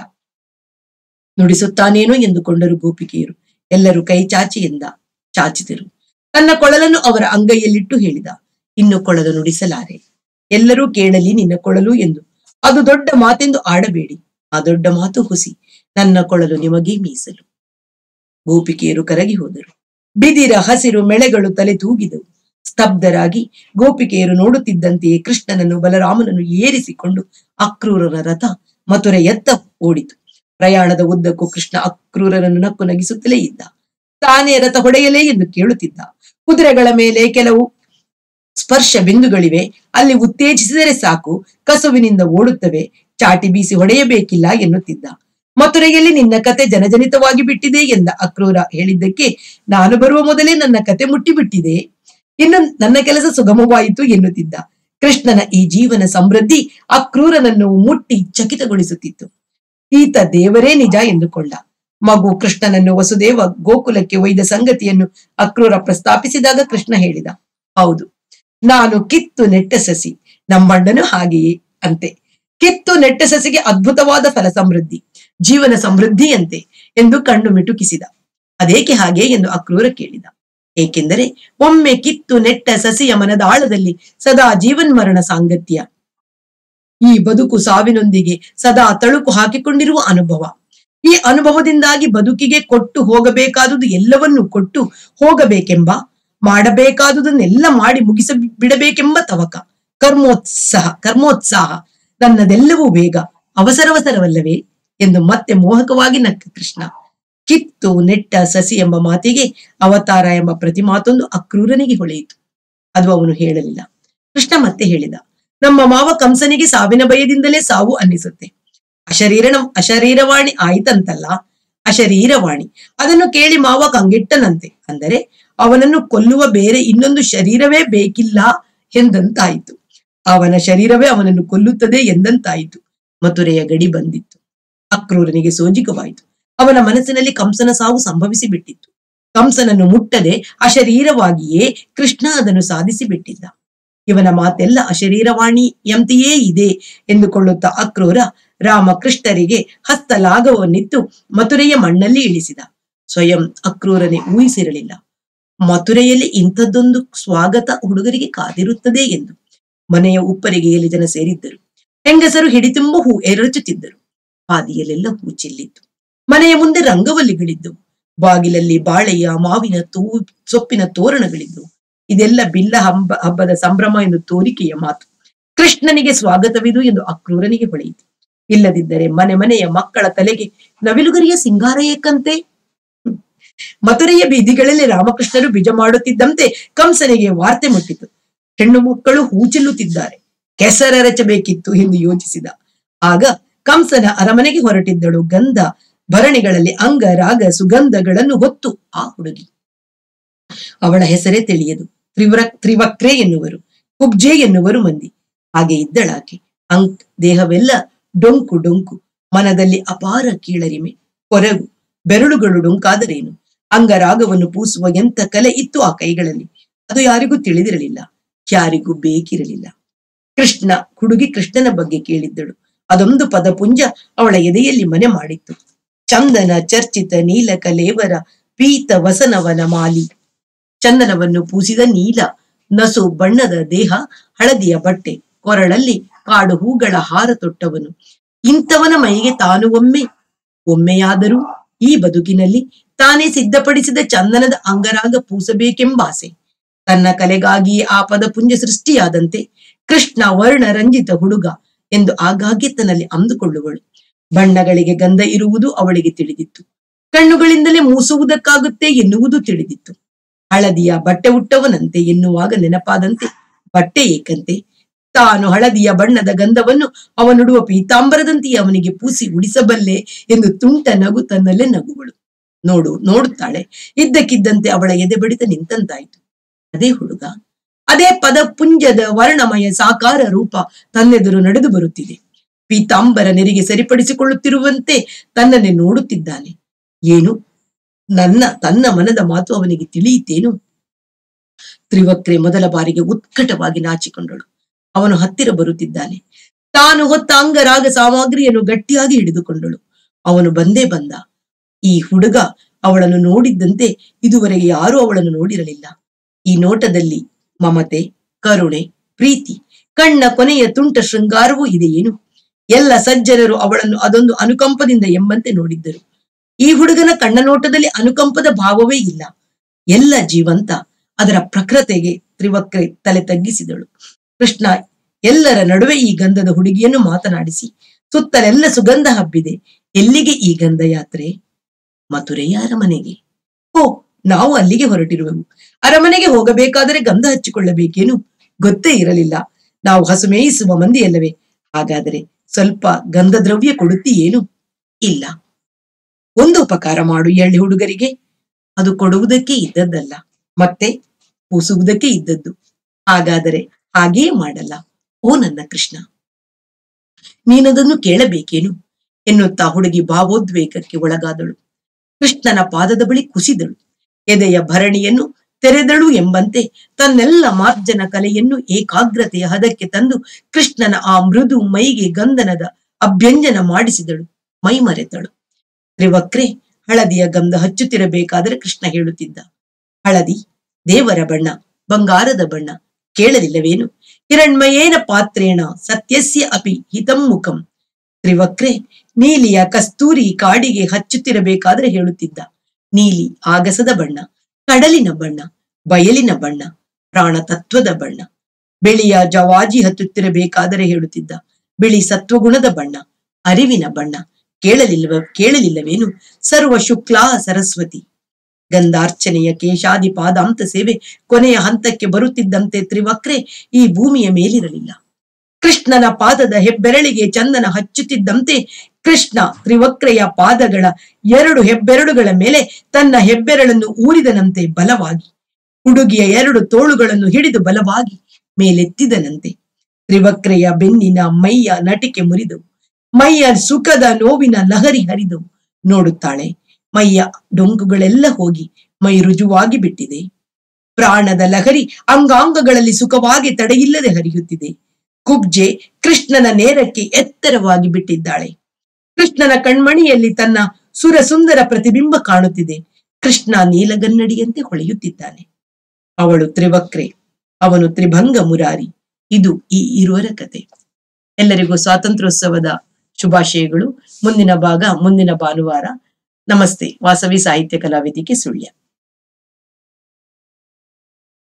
ನುಡಿಸುತ್ತಾನೇನೋ ಎಂದುಕೊಂಡರು ಗೋಪಿಕೆಯರು ಎಲ್ಲರೂ ಕೈ ಚಾಚಿ ಎಂದ ಚಾಚಿದರು ತನ್ನ ಕೊಳಲನ್ನು ಅವರ ಅಂಗೈಯಲ್ಲಿಟ್ಟು ಹೇಳಿದ ಇನ್ನು ಕೊಳಲು ನುಡಿಸಲಾರೆ ಎಲ್ಲರೂ ಕೇಳಲಿ ನಿನ್ನ ಕೊಳಲು ಎಂದು ಅದು ದೊಡ್ಡ ಮಾತೆಂದು ಆಡಬೇಡಿ ಆ ದೊಡ್ಡ ಮಾತು ಹುಸಿ ನನ್ನ ಕೊಳಲು ನಿಮಗೇ ಮೀಸಲು ಗೋಪಿಕೆಯರು ಕರಗಿ ಹೋದರು ಬಿದಿರ ಹಸಿರು ಮೆಳೆಗಳು ತಲೆ ತೂಗಿದವು ಸ್ತಬ್ಧರಾಗಿ ಗೋಪಿಕೆಯರು ನೋಡುತ್ತಿದ್ದಂತೆಯೇ ಕೃಷ್ಣನನ್ನು ಬಲರಾಮನನ್ನು ಏರಿಸಿಕೊಂಡು ಅಕ್ರೂರರ ರಥ ಮಥುರೆಯತ್ತ ಓಡಿತು ಪ್ರಯಾಣದ ಉದ್ದಕ್ಕೂ ಕೃಷ್ಣ ಅಕ್ರೂರರನ್ನು ನಕ್ಕು ನಗಿಸುತ್ತಲೇ ಇದ್ದ ತಾನೇ ರಥ ಹೊಡೆಯಲೇ ಎಂದು ಕೇಳುತ್ತಿದ್ದ ಕುದುರೆಗಳ ಮೇಲೆ ಕೆಲವು ಸ್ಪರ್ಶ ಬಿಂದುಗಳಿವೆ ಅಲ್ಲಿ ಉತ್ತೇಜಿಸಿದರೆ ಸಾಕು ಕಸುವಿನಿಂದ ಓಡುತ್ತವೆ ಚಾಟಿ ಬೀಸಿ ಹೊಡೆಯಬೇಕಿಲ್ಲ ಎನ್ನುತ್ತಿದ್ದ ಮಥುರೆಯಲ್ಲಿ ನಿನ್ನ ಕತೆ ಜನಜನಿತವಾಗಿ ಬಿಟ್ಟಿದೆ ಎಂದ ಅಕ್ರೂರ ಹೇಳಿದ್ದಕ್ಕೆ ನಾನು ಬರುವ ಮೊದಲೇ ನನ್ನ ಕತೆ ಮುಟ್ಟಿಬಿಟ್ಟಿದೆ ಇನ್ನು ನನ್ನ ಕೆಲಸ ಸುಗಮವಾಯಿತು ಎನ್ನುತ್ತಿದ್ದ ಕೃಷ್ಣನ ಈ ಜೀವನ ಸಮೃದ್ಧಿ ಅಕ್ರೂರನನ್ನು ಮುಟ್ಟಿ ಚಕಿತಗೊಳಿಸುತ್ತಿತ್ತು ಈತ ದೇವರೇ ನಿಜ ಎಂದುಕೊಂಡ ಮಗು ಕೃಷ್ಣನನ್ನು ವಸುದೇವ ಗೋಕುಲಕ್ಕೆ ಒಯ್ದ ಸಂಗತಿಯನ್ನು ಅಕ್ರೂರ ಪ್ರಸ್ತಾಪಿಸಿದಾಗ ಕೃಷ್ಣ ಹೇಳಿದ ಹೌದು ನಾನು ಕಿತ್ತು ನೆಟ್ಟ ಸಸಿ ನಮ್ಮಣ್ಣನು ಹಾಗೆಯೇ ಅಂತೆ ಕಿತ್ತು ನೆಟ್ಟ ಸಸಿಗೆ ಅದ್ಭುತವಾದ ಫಲ ಸಮೃದ್ಧಿ ಜೀವನ ಸಮೃದ್ಧಿಯಂತೆ ಎಂದು ಕಣ್ಣು ಮಿಟುಕಿಸಿದ ಅದೇಕೆ ಹಾಗೆ ಎಂದು ಅಕ್ರೂರ ಕೇಳಿದ ಏಕೆಂದರೆ ಒಮ್ಮೆ ಕಿತ್ತು ನೆಟ್ಟ ಸಸಿಯ ಮನದಾಳದಲ್ಲಿ ಸದಾ ಜೀವನ್ಮರಣ ಸಾಂಗತ್ಯ ಈ ಬದುಕು ಸಾವಿನೊಂದಿಗೆ ಸದಾ ತಳುಕು ಹಾಕಿಕೊಂಡಿರುವ ಅನುಭವ ಈ ಅನುಭವದಿಂದಾಗಿ ಬದುಕಿಗೆ ಕೊಟ್ಟು ಹೋಗಬೇಕಾದುದು ಎಲ್ಲವನ್ನೂ ಕೊಟ್ಟು ಹೋಗಬೇಕೆಂಬ ಮಾಡಬೇಕಾದುದನ್ನೆಲ್ಲ ಮಾಡಿ ಮುಗಿಸ ಬಿಡಬೇಕೆಂಬ ತವಕ ಕರ್ಮೋತ್ಸಾಹ ಕರ್ಮೋತ್ಸಾಹ ನನ್ನದೆಲ್ಲವೂ ಬೇಗ ಅವಸರವಸರವಲ್ಲವೇ ಎಂದು ಮತ್ತೆ ಮೋಹಕವಾಗಿ ನಕ್ಕ ಕೃಷ್ಣ ಕಿತ್ತು ನೆಟ್ಟ ಸಸಿ ಎಂಬ ಮಾತಿಗೆ ಅವತಾರ ಎಂಬ ಪ್ರತಿಮಾತೊಂದು ಅಕ್ರೂರನಿಗೆ ಹೊಳೆಯಿತು ಅದು ಅವನು ಹೇಳಲಿಲ್ಲ ಕೃಷ್ಣ ಮತ್ತೆ ಹೇಳಿದ ನಮ್ಮ ಮಾವ ಕಂಸನಿಗೆ ಸಾವಿನ ಭಯದಿಂದಲೇ ಸಾವು ಅನ್ನಿಸುತ್ತೆ ಅಶರೀರಣ ಅಶರೀರವಾಣಿ ಆಯ್ತಂತಲ್ಲ ಅಶರೀರವಾಣಿ ಅದನ್ನು ಕೇಳಿ ಮಾವ ಕಂಗೆಟ್ಟನಂತೆ ಅಂದರೆ ಅವನನ್ನು ಕೊಲ್ಲುವ ಬೇರೆ ಇನ್ನೊಂದು ಶರೀರವೇ ಬೇಕಿಲ್ಲ ಎಂದಂತಾಯಿತು ಅವನ ಶರೀರವೇ ಅವನನ್ನು ಕೊಲ್ಲುತ್ತದೆ ಎಂದಂತಾಯಿತು ಮಥುರೆಯ ಗಡಿ ಬಂದಿತ್ತು ಅಕ್ರೂರನಿಗೆ ಸೋಜಿಗವಾಯಿತು ಅವನ ಮನಸ್ಸಿನಲ್ಲಿ ಕಂಸನ ಸಾವು ಸಂಭವಿಸಿ ಬಿಟ್ಟಿತ್ತು ಕಂಸನನ್ನು ಮುಟ್ಟದೆ ಅಶರೀರವಾಗಿಯೇ ಕೃಷ್ಣ ಅದನ್ನು ಸಾಧಿಸಿ ಬಿಟ್ಟಿದ್ದ ಇವನ ಮಾತೆಲ್ಲ ಅಶರೀರವಾಣಿಯಂತೆಯೇ ಇದೆ ಎಂದುಕೊಳ್ಳುತ್ತಾ ಅಕ್ರೂರ ರಾಮಕೃಷ್ಣರಿಗೆ ಹಸ್ತಲಾಘವನ್ನಿತ್ತು ಮಥುರೆಯ ಮಣ್ಣಲ್ಲಿ ಇಳಿಸಿದ ಸ್ವಯಂ ಅಕ್ರೂರನೆ ಊಹಿಸಿರಲಿಲ್ಲ ಮಥುರೆಯಲ್ಲಿ ಇಂಥದ್ದೊಂದು ಸ್ವಾಗತ ಹುಡುಗರಿಗೆ ಕಾದಿರುತ್ತದೆ ಎಂದು ಮನೆಯ ಉಪ್ಪರಿಗೆಯಲ್ಲಿ ಜನ ಸೇರಿದ್ದರು ಹೆಂಗಸರು ಹಿಡಿತುಂಬ ಹೂ ಎರಚುತ್ತಿದ್ದರು ಹಾದಿಯಲ್ಲೆಲ್ಲ ಹೂ ಚೆಲ್ಲಿತ್ತು ಮನೆಯ ಮುಂದೆ ರಂಗವಲ್ಲಿಗಳಿದ್ದವು ಬಾಗಿಲಲ್ಲಿ ಬಾಳೆಯ ಮಾವಿನ ತೂ ಸೊಪ್ಪಿನ ತೋರಣಗಳಿದ್ದವು ಇದೆಲ್ಲ ಬಿಲ್ಲ ಹಬ್ಬ ಹಬ್ಬದ ಸಂಭ್ರಮ ಎಂದು ತೋರಿಕೆಯ ಮಾತು ಕೃಷ್ಣನಿಗೆ ಸ್ವಾಗತವಿದು ಎಂದು ಅಕ್ರೂರನಿಗೆ ಹೊಳೆಯಿತು ಇಲ್ಲದಿದ್ದರೆ ಮನೆ ಮನೆಯ ಮಕ್ಕಳ ತಲೆಗೆ ನವಿಲುಗರಿಯ ಸಿಂಗಾರ ಏಕಂತೆ ಮಥುರೆಯ ಬೀದಿಗಳಲ್ಲಿ ರಾಮಕೃಷ್ಣರು ಬಿಜ ಮಾಡುತ್ತಿದ್ದಂತೆ ಕಂಸನಿಗೆ ವಾರ್ತೆ ಮುಟ್ಟಿತು ಹೆಣ್ಣು ಮಕ್ಕಳು ಹೂ ಚೆಲ್ಲುತ್ತಿದ್ದಾರೆ ಕೆಸರೆರಚಬೇಕಿತ್ತು ಎಂದು ಯೋಚಿಸಿದ ಆಗ ಕಂಸನ ಅರಮನೆಗೆ ಹೊರಟಿದ್ದಳು ಗಂಧ ಭರಣಿಗಳಲ್ಲಿ ಅಂಗ ರಾಗ ಸುಗಂಧಗಳನ್ನು ಹೊತ್ತು ಆ ಹುಡುಗಿ ಅವಳ ಹೆಸರೇ ತಿಳಿಯದು ತ್ರಿವ್ರ ತ್ರಿವಕ್ರೆ ಎನ್ನುವರು ಕುಬ್ಜೆ ಎನ್ನುವರು ಮಂದಿ ಹಾಗೆ ಇದ್ದಳಾಕೆ ಅಂಕ್ ದೇಹವೆಲ್ಲ ಡೊಂಕು ಡೊಂಕು ಮನದಲ್ಲಿ ಅಪಾರ ಕೀಳರಿಮೆ ಕೊರಗು ಬೆರಳುಗಳು ಡೊಂಕಾದರೇನು ಅಂಗರಾಗವನ್ನು ಪೂಸುವ ಎಂತ ಕಲೆ ಇತ್ತು ಆ ಕೈಗಳಲ್ಲಿ ಅದು ಯಾರಿಗೂ ತಿಳಿದಿರಲಿಲ್ಲ ಯಾರಿಗೂ ಬೇಕಿರಲಿಲ್ಲ ಕೃಷ್ಣ ಹುಡುಗಿ ಕೃಷ್ಣನ ಬಗ್ಗೆ ಕೇಳಿದ್ದಳು ಅದೊಂದು ಪದಪುಂಜ ಅವಳ ಎದೆಯಲ್ಲಿ ಮನೆ ಮಾಡಿತ್ತು ಚಂದನ ಚರ್ಚಿತ ನೀಲ ಕಲೇವರ ಪೀತ ವಸನವನ ಮಾಲಿ ಚಂದನವನ್ನು ಪೂಸಿದ ನೀಲ ನಸು ಬಣ್ಣದ ದೇಹ ಹಳದಿಯ ಬಟ್ಟೆ ಕೊರಳಲ್ಲಿ ಕಾಡು ಹೂಗಳ ಹಾರ ತೊಟ್ಟವನು ಇಂಥವನ ಮೈಗೆ ತಾನು ಒಮ್ಮೆ ಒಮ್ಮೆಯಾದರೂ ಈ ಬದುಕಿನಲ್ಲಿ ತಾನೇ ಸಿದ್ಧಪಡಿಸಿದ ಚಂದನದ ಅಂಗರಾಗ ಪೂಸಬೇಕೆಂಬಾಸೆ ತನ್ನ ಕಲೆಗಾಗಿ ಆ ಪದಪುಂಜ ಸೃಷ್ಟಿಯಾದಂತೆ ಕೃಷ್ಣ ವರ್ಣ ರಂಜಿತ ಹುಡುಗ ಎಂದು ಆಗಾಗ್ಗೆ ತನ್ನಲ್ಲಿ ಅಂದುಕೊಳ್ಳುವಳು ಬಣ್ಣಗಳಿಗೆ ಗಂಧ ಇರುವುದು ಅವಳಿಗೆ ತಿಳಿದಿತ್ತು ಕಣ್ಣುಗಳಿಂದಲೇ ಮೂಸುವುದಕ್ಕಾಗುತ್ತೆ ಎನ್ನುವುದು ತಿಳಿದಿತ್ತು ಹಳದಿಯ ಬಟ್ಟೆ ಉಟ್ಟವನಂತೆ ಎನ್ನುವಾಗ ನೆನಪಾದಂತೆ ಬಟ್ಟೆ ಏಕಂತೆ ತಾನು ಹಳದಿಯ ಬಣ್ಣದ ಗಂಧವನ್ನು ಅವನುಡುವ ಪೀತಾಂಬರದಂತೆಯೇ ಅವನಿಗೆ ಪೂಸಿ ಉಡಿಸಬಲ್ಲೆ ಎಂದು ತುಂಟ ನಗು ತನ್ನಲ್ಲೇ ನಗುವಳು ನೋಡು ನೋಡುತ್ತಾಳೆ ಇದ್ದಕ್ಕಿದ್ದಂತೆ ಅವಳ ಎದೆ ಬಡಿತ ನಿಂತಂತಾಯ್ತು ಅದೇ ಹುಡುಗ ಅದೇ ಪದ ಪುಂಜದ ವರ್ಣಮಯ ಸಾಕಾರ ರೂಪ ತನ್ನೆದುರು ನಡೆದು ಬರುತ್ತಿದೆ ಪೀತಾಂಬರ ನೆರಿಗೆ ಸರಿಪಡಿಸಿಕೊಳ್ಳುತ್ತಿರುವಂತೆ ತನ್ನನ್ನೇ ನೋಡುತ್ತಿದ್ದಾನೆ ಏನು ನನ್ನ ತನ್ನ ಮನದ ಮಾತು ಅವನಿಗೆ ತಿಳಿಯಿತೇನು ತ್ರಿವಕ್ರೆ ಮೊದಲ ಬಾರಿಗೆ ಉತ್ಕಟವಾಗಿ ನಾಚಿಕೊಂಡಳು ಅವನು ಹತ್ತಿರ ಬರುತ್ತಿದ್ದಾನೆ ತಾನು ಹೊತ್ತ ಅಂಗರಾಗ ಸಾಮಗ್ರಿಯನ್ನು ಗಟ್ಟಿಯಾಗಿ ಹಿಡಿದುಕೊಂಡಳು ಅವನು ಬಂದೇ ಬಂದ ಈ ಹುಡುಗ ಅವಳನ್ನು ನೋಡಿದ್ದಂತೆ ಇದುವರೆಗೆ ಯಾರೂ ಅವಳನ್ನು ನೋಡಿರಲಿಲ್ಲ ಈ ನೋಟದಲ್ಲಿ ಮಮತೆ ಕರುಣೆ ಪ್ರೀತಿ ಕಣ್ಣ ಕೊನೆಯ ತುಂಟ ಶೃಂಗಾರವೂ ಇದೆಯೇನು ಎಲ್ಲ ಸಜ್ಜನರು ಅವಳನ್ನು ಅದೊಂದು ಅನುಕಂಪದಿಂದ ಎಂಬಂತೆ ನೋಡಿದ್ದರು ಈ ಹುಡುಗನ ಕಣ್ಣ ನೋಟದಲ್ಲಿ ಅನುಕಂಪದ ಭಾವವೇ ಇಲ್ಲ ಎಲ್ಲ ಜೀವಂತ ಅದರ ಪ್ರಕೃತೆಗೆ ತ್ರಿವಕ್ರೆ ತಲೆ ತಗ್ಗಿಸಿದಳು ಕೃಷ್ಣ ಎಲ್ಲರ ನಡುವೆ ಈ ಗಂಧದ ಹುಡುಗಿಯನ್ನು ಮಾತನಾಡಿಸಿ ಸುತ್ತಲೆಲ್ಲ ಸುಗಂಧ ಹಬ್ಬಿದೆ ಎಲ್ಲಿಗೆ ಈ ಗಂಧ ಯಾತ್ರೆ ಮಥುರೆಯ ಅರಮನೆಗೆ ಓ ನಾವು ಅಲ್ಲಿಗೆ ಹೊರಟಿರುವೆವು ಅರಮನೆಗೆ ಹೋಗಬೇಕಾದರೆ ಗಂಧ ಹಚ್ಚಿಕೊಳ್ಳಬೇಕೇನು ಗೊತ್ತೇ ಇರಲಿಲ್ಲ ನಾವು ಹಸು ಮೇಯಿಸುವ ಮಂದಿಯಲ್ಲವೇ ಹಾಗಾದರೆ ಸ್ವಲ್ಪ ಗಂಧ ದ್ರವ್ಯ ಕೊಡುತ್ತೀಯೇನು ಇಲ್ಲ ಒಂದು ಉಪಕಾರ ಮಾಡು ಎಳ್ಳಿ ಹುಡುಗರಿಗೆ ಅದು ಕೊಡುವುದಕ್ಕೆ ಇದ್ದದ್ದಲ್ಲ ಮತ್ತೆ ಪೂಸುವುದಕ್ಕೆ ಇದ್ದದ್ದು ಹಾಗಾದರೆ ಹಾಗೇ ಮಾಡಲ್ಲ ಓ ನನ್ನ ಕೃಷ್ಣ ನೀನದನ್ನು ಕೇಳಬೇಕೇನು ಎನ್ನುತ್ತಾ ಹುಡುಗಿ ಭಾವೋದ್ವೇಗಕ್ಕೆ ಒಳಗಾದಳು ಕೃಷ್ಣನ ಪಾದದ ಬಳಿ ಕುಸಿದಳು ಎದೆಯ ಭರಣಿಯನ್ನು ತೆರೆದಳು ಎಂಬಂತೆ ತನ್ನೆಲ್ಲ ಮಾರ್ಜನ ಕಲೆಯನ್ನು ಏಕಾಗ್ರತೆಯ ಹದಕ್ಕೆ ತಂದು ಕೃಷ್ಣನ ಆ ಮೃದು ಮೈಗೆ ಗಂಧನದ ಅಭ್ಯಂಜನ ಮಾಡಿಸಿದಳು ಮೈ ಮರೆತಳು ತ್ರಿವಕ್ರೆ ಹಳದಿಯ ಗಂಧ ಹಚ್ಚುತ್ತಿರಬೇಕಾದರೆ ಕೃಷ್ಣ ಹೇಳುತ್ತಿದ್ದ ಹಳದಿ ದೇವರ ಬಣ್ಣ ಬಂಗಾರದ ಬಣ್ಣ ಕೇಳಲಿಲ್ಲವೇನು ಹಿರಣ್ಮಯೇನ ಪಾತ್ರೇಣ ಸತ್ಯಸ್ಯ ಅಪಿ ಹಿತಂ ಮುಖಂ ತ್ರಿವಕ್ರೆ ನೀಲಿಯ ಕಸ್ತೂರಿ ಕಾಡಿಗೆ ಹಚ್ಚುತ್ತಿರಬೇಕಾದ್ರೆ ಹೇಳುತ್ತಿದ್ದ ನೀಲಿ ಆಗಸದ ಬಣ್ಣ ಕಡಲಿನ ಬಣ್ಣ ಬಯಲಿನ ಬಣ್ಣ ಪ್ರಾಣ ತತ್ವದ ಬಣ್ಣ ಬಿಳಿಯ ಜವಾಜಿ ಹತ್ತುತ್ತಿರಬೇಕಾದರೆ ಹೇಳುತ್ತಿದ್ದ ಬಿಳಿ ಸತ್ವಗುಣದ ಬಣ್ಣ ಅರಿವಿನ ಬಣ್ಣ ಕೇಳಲಿಲ್ಲವ ಕೇಳಲಿಲ್ಲವೇನು ಸರ್ವ ಶುಕ್ಲಾ ಸರಸ್ವತಿ ಗಂಧಾರ್ಚನೆಯ ಕೇಶಾದಿ ಪಾದಾಂತ ಸೇವೆ ಕೊನೆಯ ಹಂತಕ್ಕೆ ಬರುತ್ತಿದ್ದಂತೆ ತ್ರಿವಕ್ರೆ ಈ ಭೂಮಿಯ ಮೇಲಿರಲಿಲ್ಲ ಕೃಷ್ಣನ ಪಾದದ ಹೆಬ್ಬೆರಳಿಗೆ ಚಂದನ ಹಚ್ಚುತ್ತಿದ್ದಂತೆ ಕೃಷ್ಣ ತ್ರಿವಕ್ರೆಯ ಪಾದಗಳ ಎರಡು ಹೆಬ್ಬೆರಳುಗಳ ಮೇಲೆ ತನ್ನ ಹೆಬ್ಬೆರಳನ್ನು ಊರಿದನಂತೆ ಬಲವಾಗಿ ಹುಡುಗಿಯ ಎರಡು ತೋಳುಗಳನ್ನು ಹಿಡಿದು ಬಲವಾಗಿ ಮೇಲೆತ್ತಿದನಂತೆ ತ್ರಿವಕ್ರೆಯ ಬೆನ್ನಿನ ಮೈಯ ನಟಿಕೆ ಮುರಿದವು ಮೈಯ ಸುಖದ ನೋವಿನ ಲಹರಿ ಹರಿದವು ನೋಡುತ್ತಾಳೆ ಮೈಯ ಡೊಂಕುಗಳೆಲ್ಲ ಹೋಗಿ ಮೈ ರುಜುವಾಗಿ ಬಿಟ್ಟಿದೆ ಪ್ರಾಣದ ಲಹರಿ ಅಂಗಾಂಗಗಳಲ್ಲಿ ಸುಖವಾಗಿ ತಡೆಯಿಲ್ಲದೆ ಹರಿಯುತ್ತಿದೆ ಕುಬ್ಜೆ ಕೃಷ್ಣನ ನೇರಕ್ಕೆ ಎತ್ತರವಾಗಿ ಬಿಟ್ಟಿದ್ದಾಳೆ ಕೃಷ್ಣನ ಕಣ್ಮಣಿಯಲ್ಲಿ ತನ್ನ ಸುರ ಸುಂದರ ಪ್ರತಿಬಿಂಬ ಕಾಣುತ್ತಿದೆ ಕೃಷ್ಣ ನೀಲಗನ್ನಡಿಯಂತೆ ಹೊಳೆಯುತ್ತಿದ್ದಾನೆ ಅವಳು ತ್ರಿವಕ್ರೆ ಅವನು ತ್ರಿಭಂಗ ಮುರಾರಿ ಇದು ಈ ಇರುವರ ಕತೆ ಎಲ್ಲರಿಗೂ ಸ್ವಾತಂತ್ರ್ಯೋತ್ಸವದ ಶುಭಾಶಯಗಳು ಮುಂದಿನ ಭಾಗ ಮುಂದಿನ ಭಾನುವಾರ ನಮಸ್ತೆ ವಾಸವಿ ಸಾಹಿತ್ಯ ಕಲಾವೇದಿಕೆ ಸುಳ್ಯ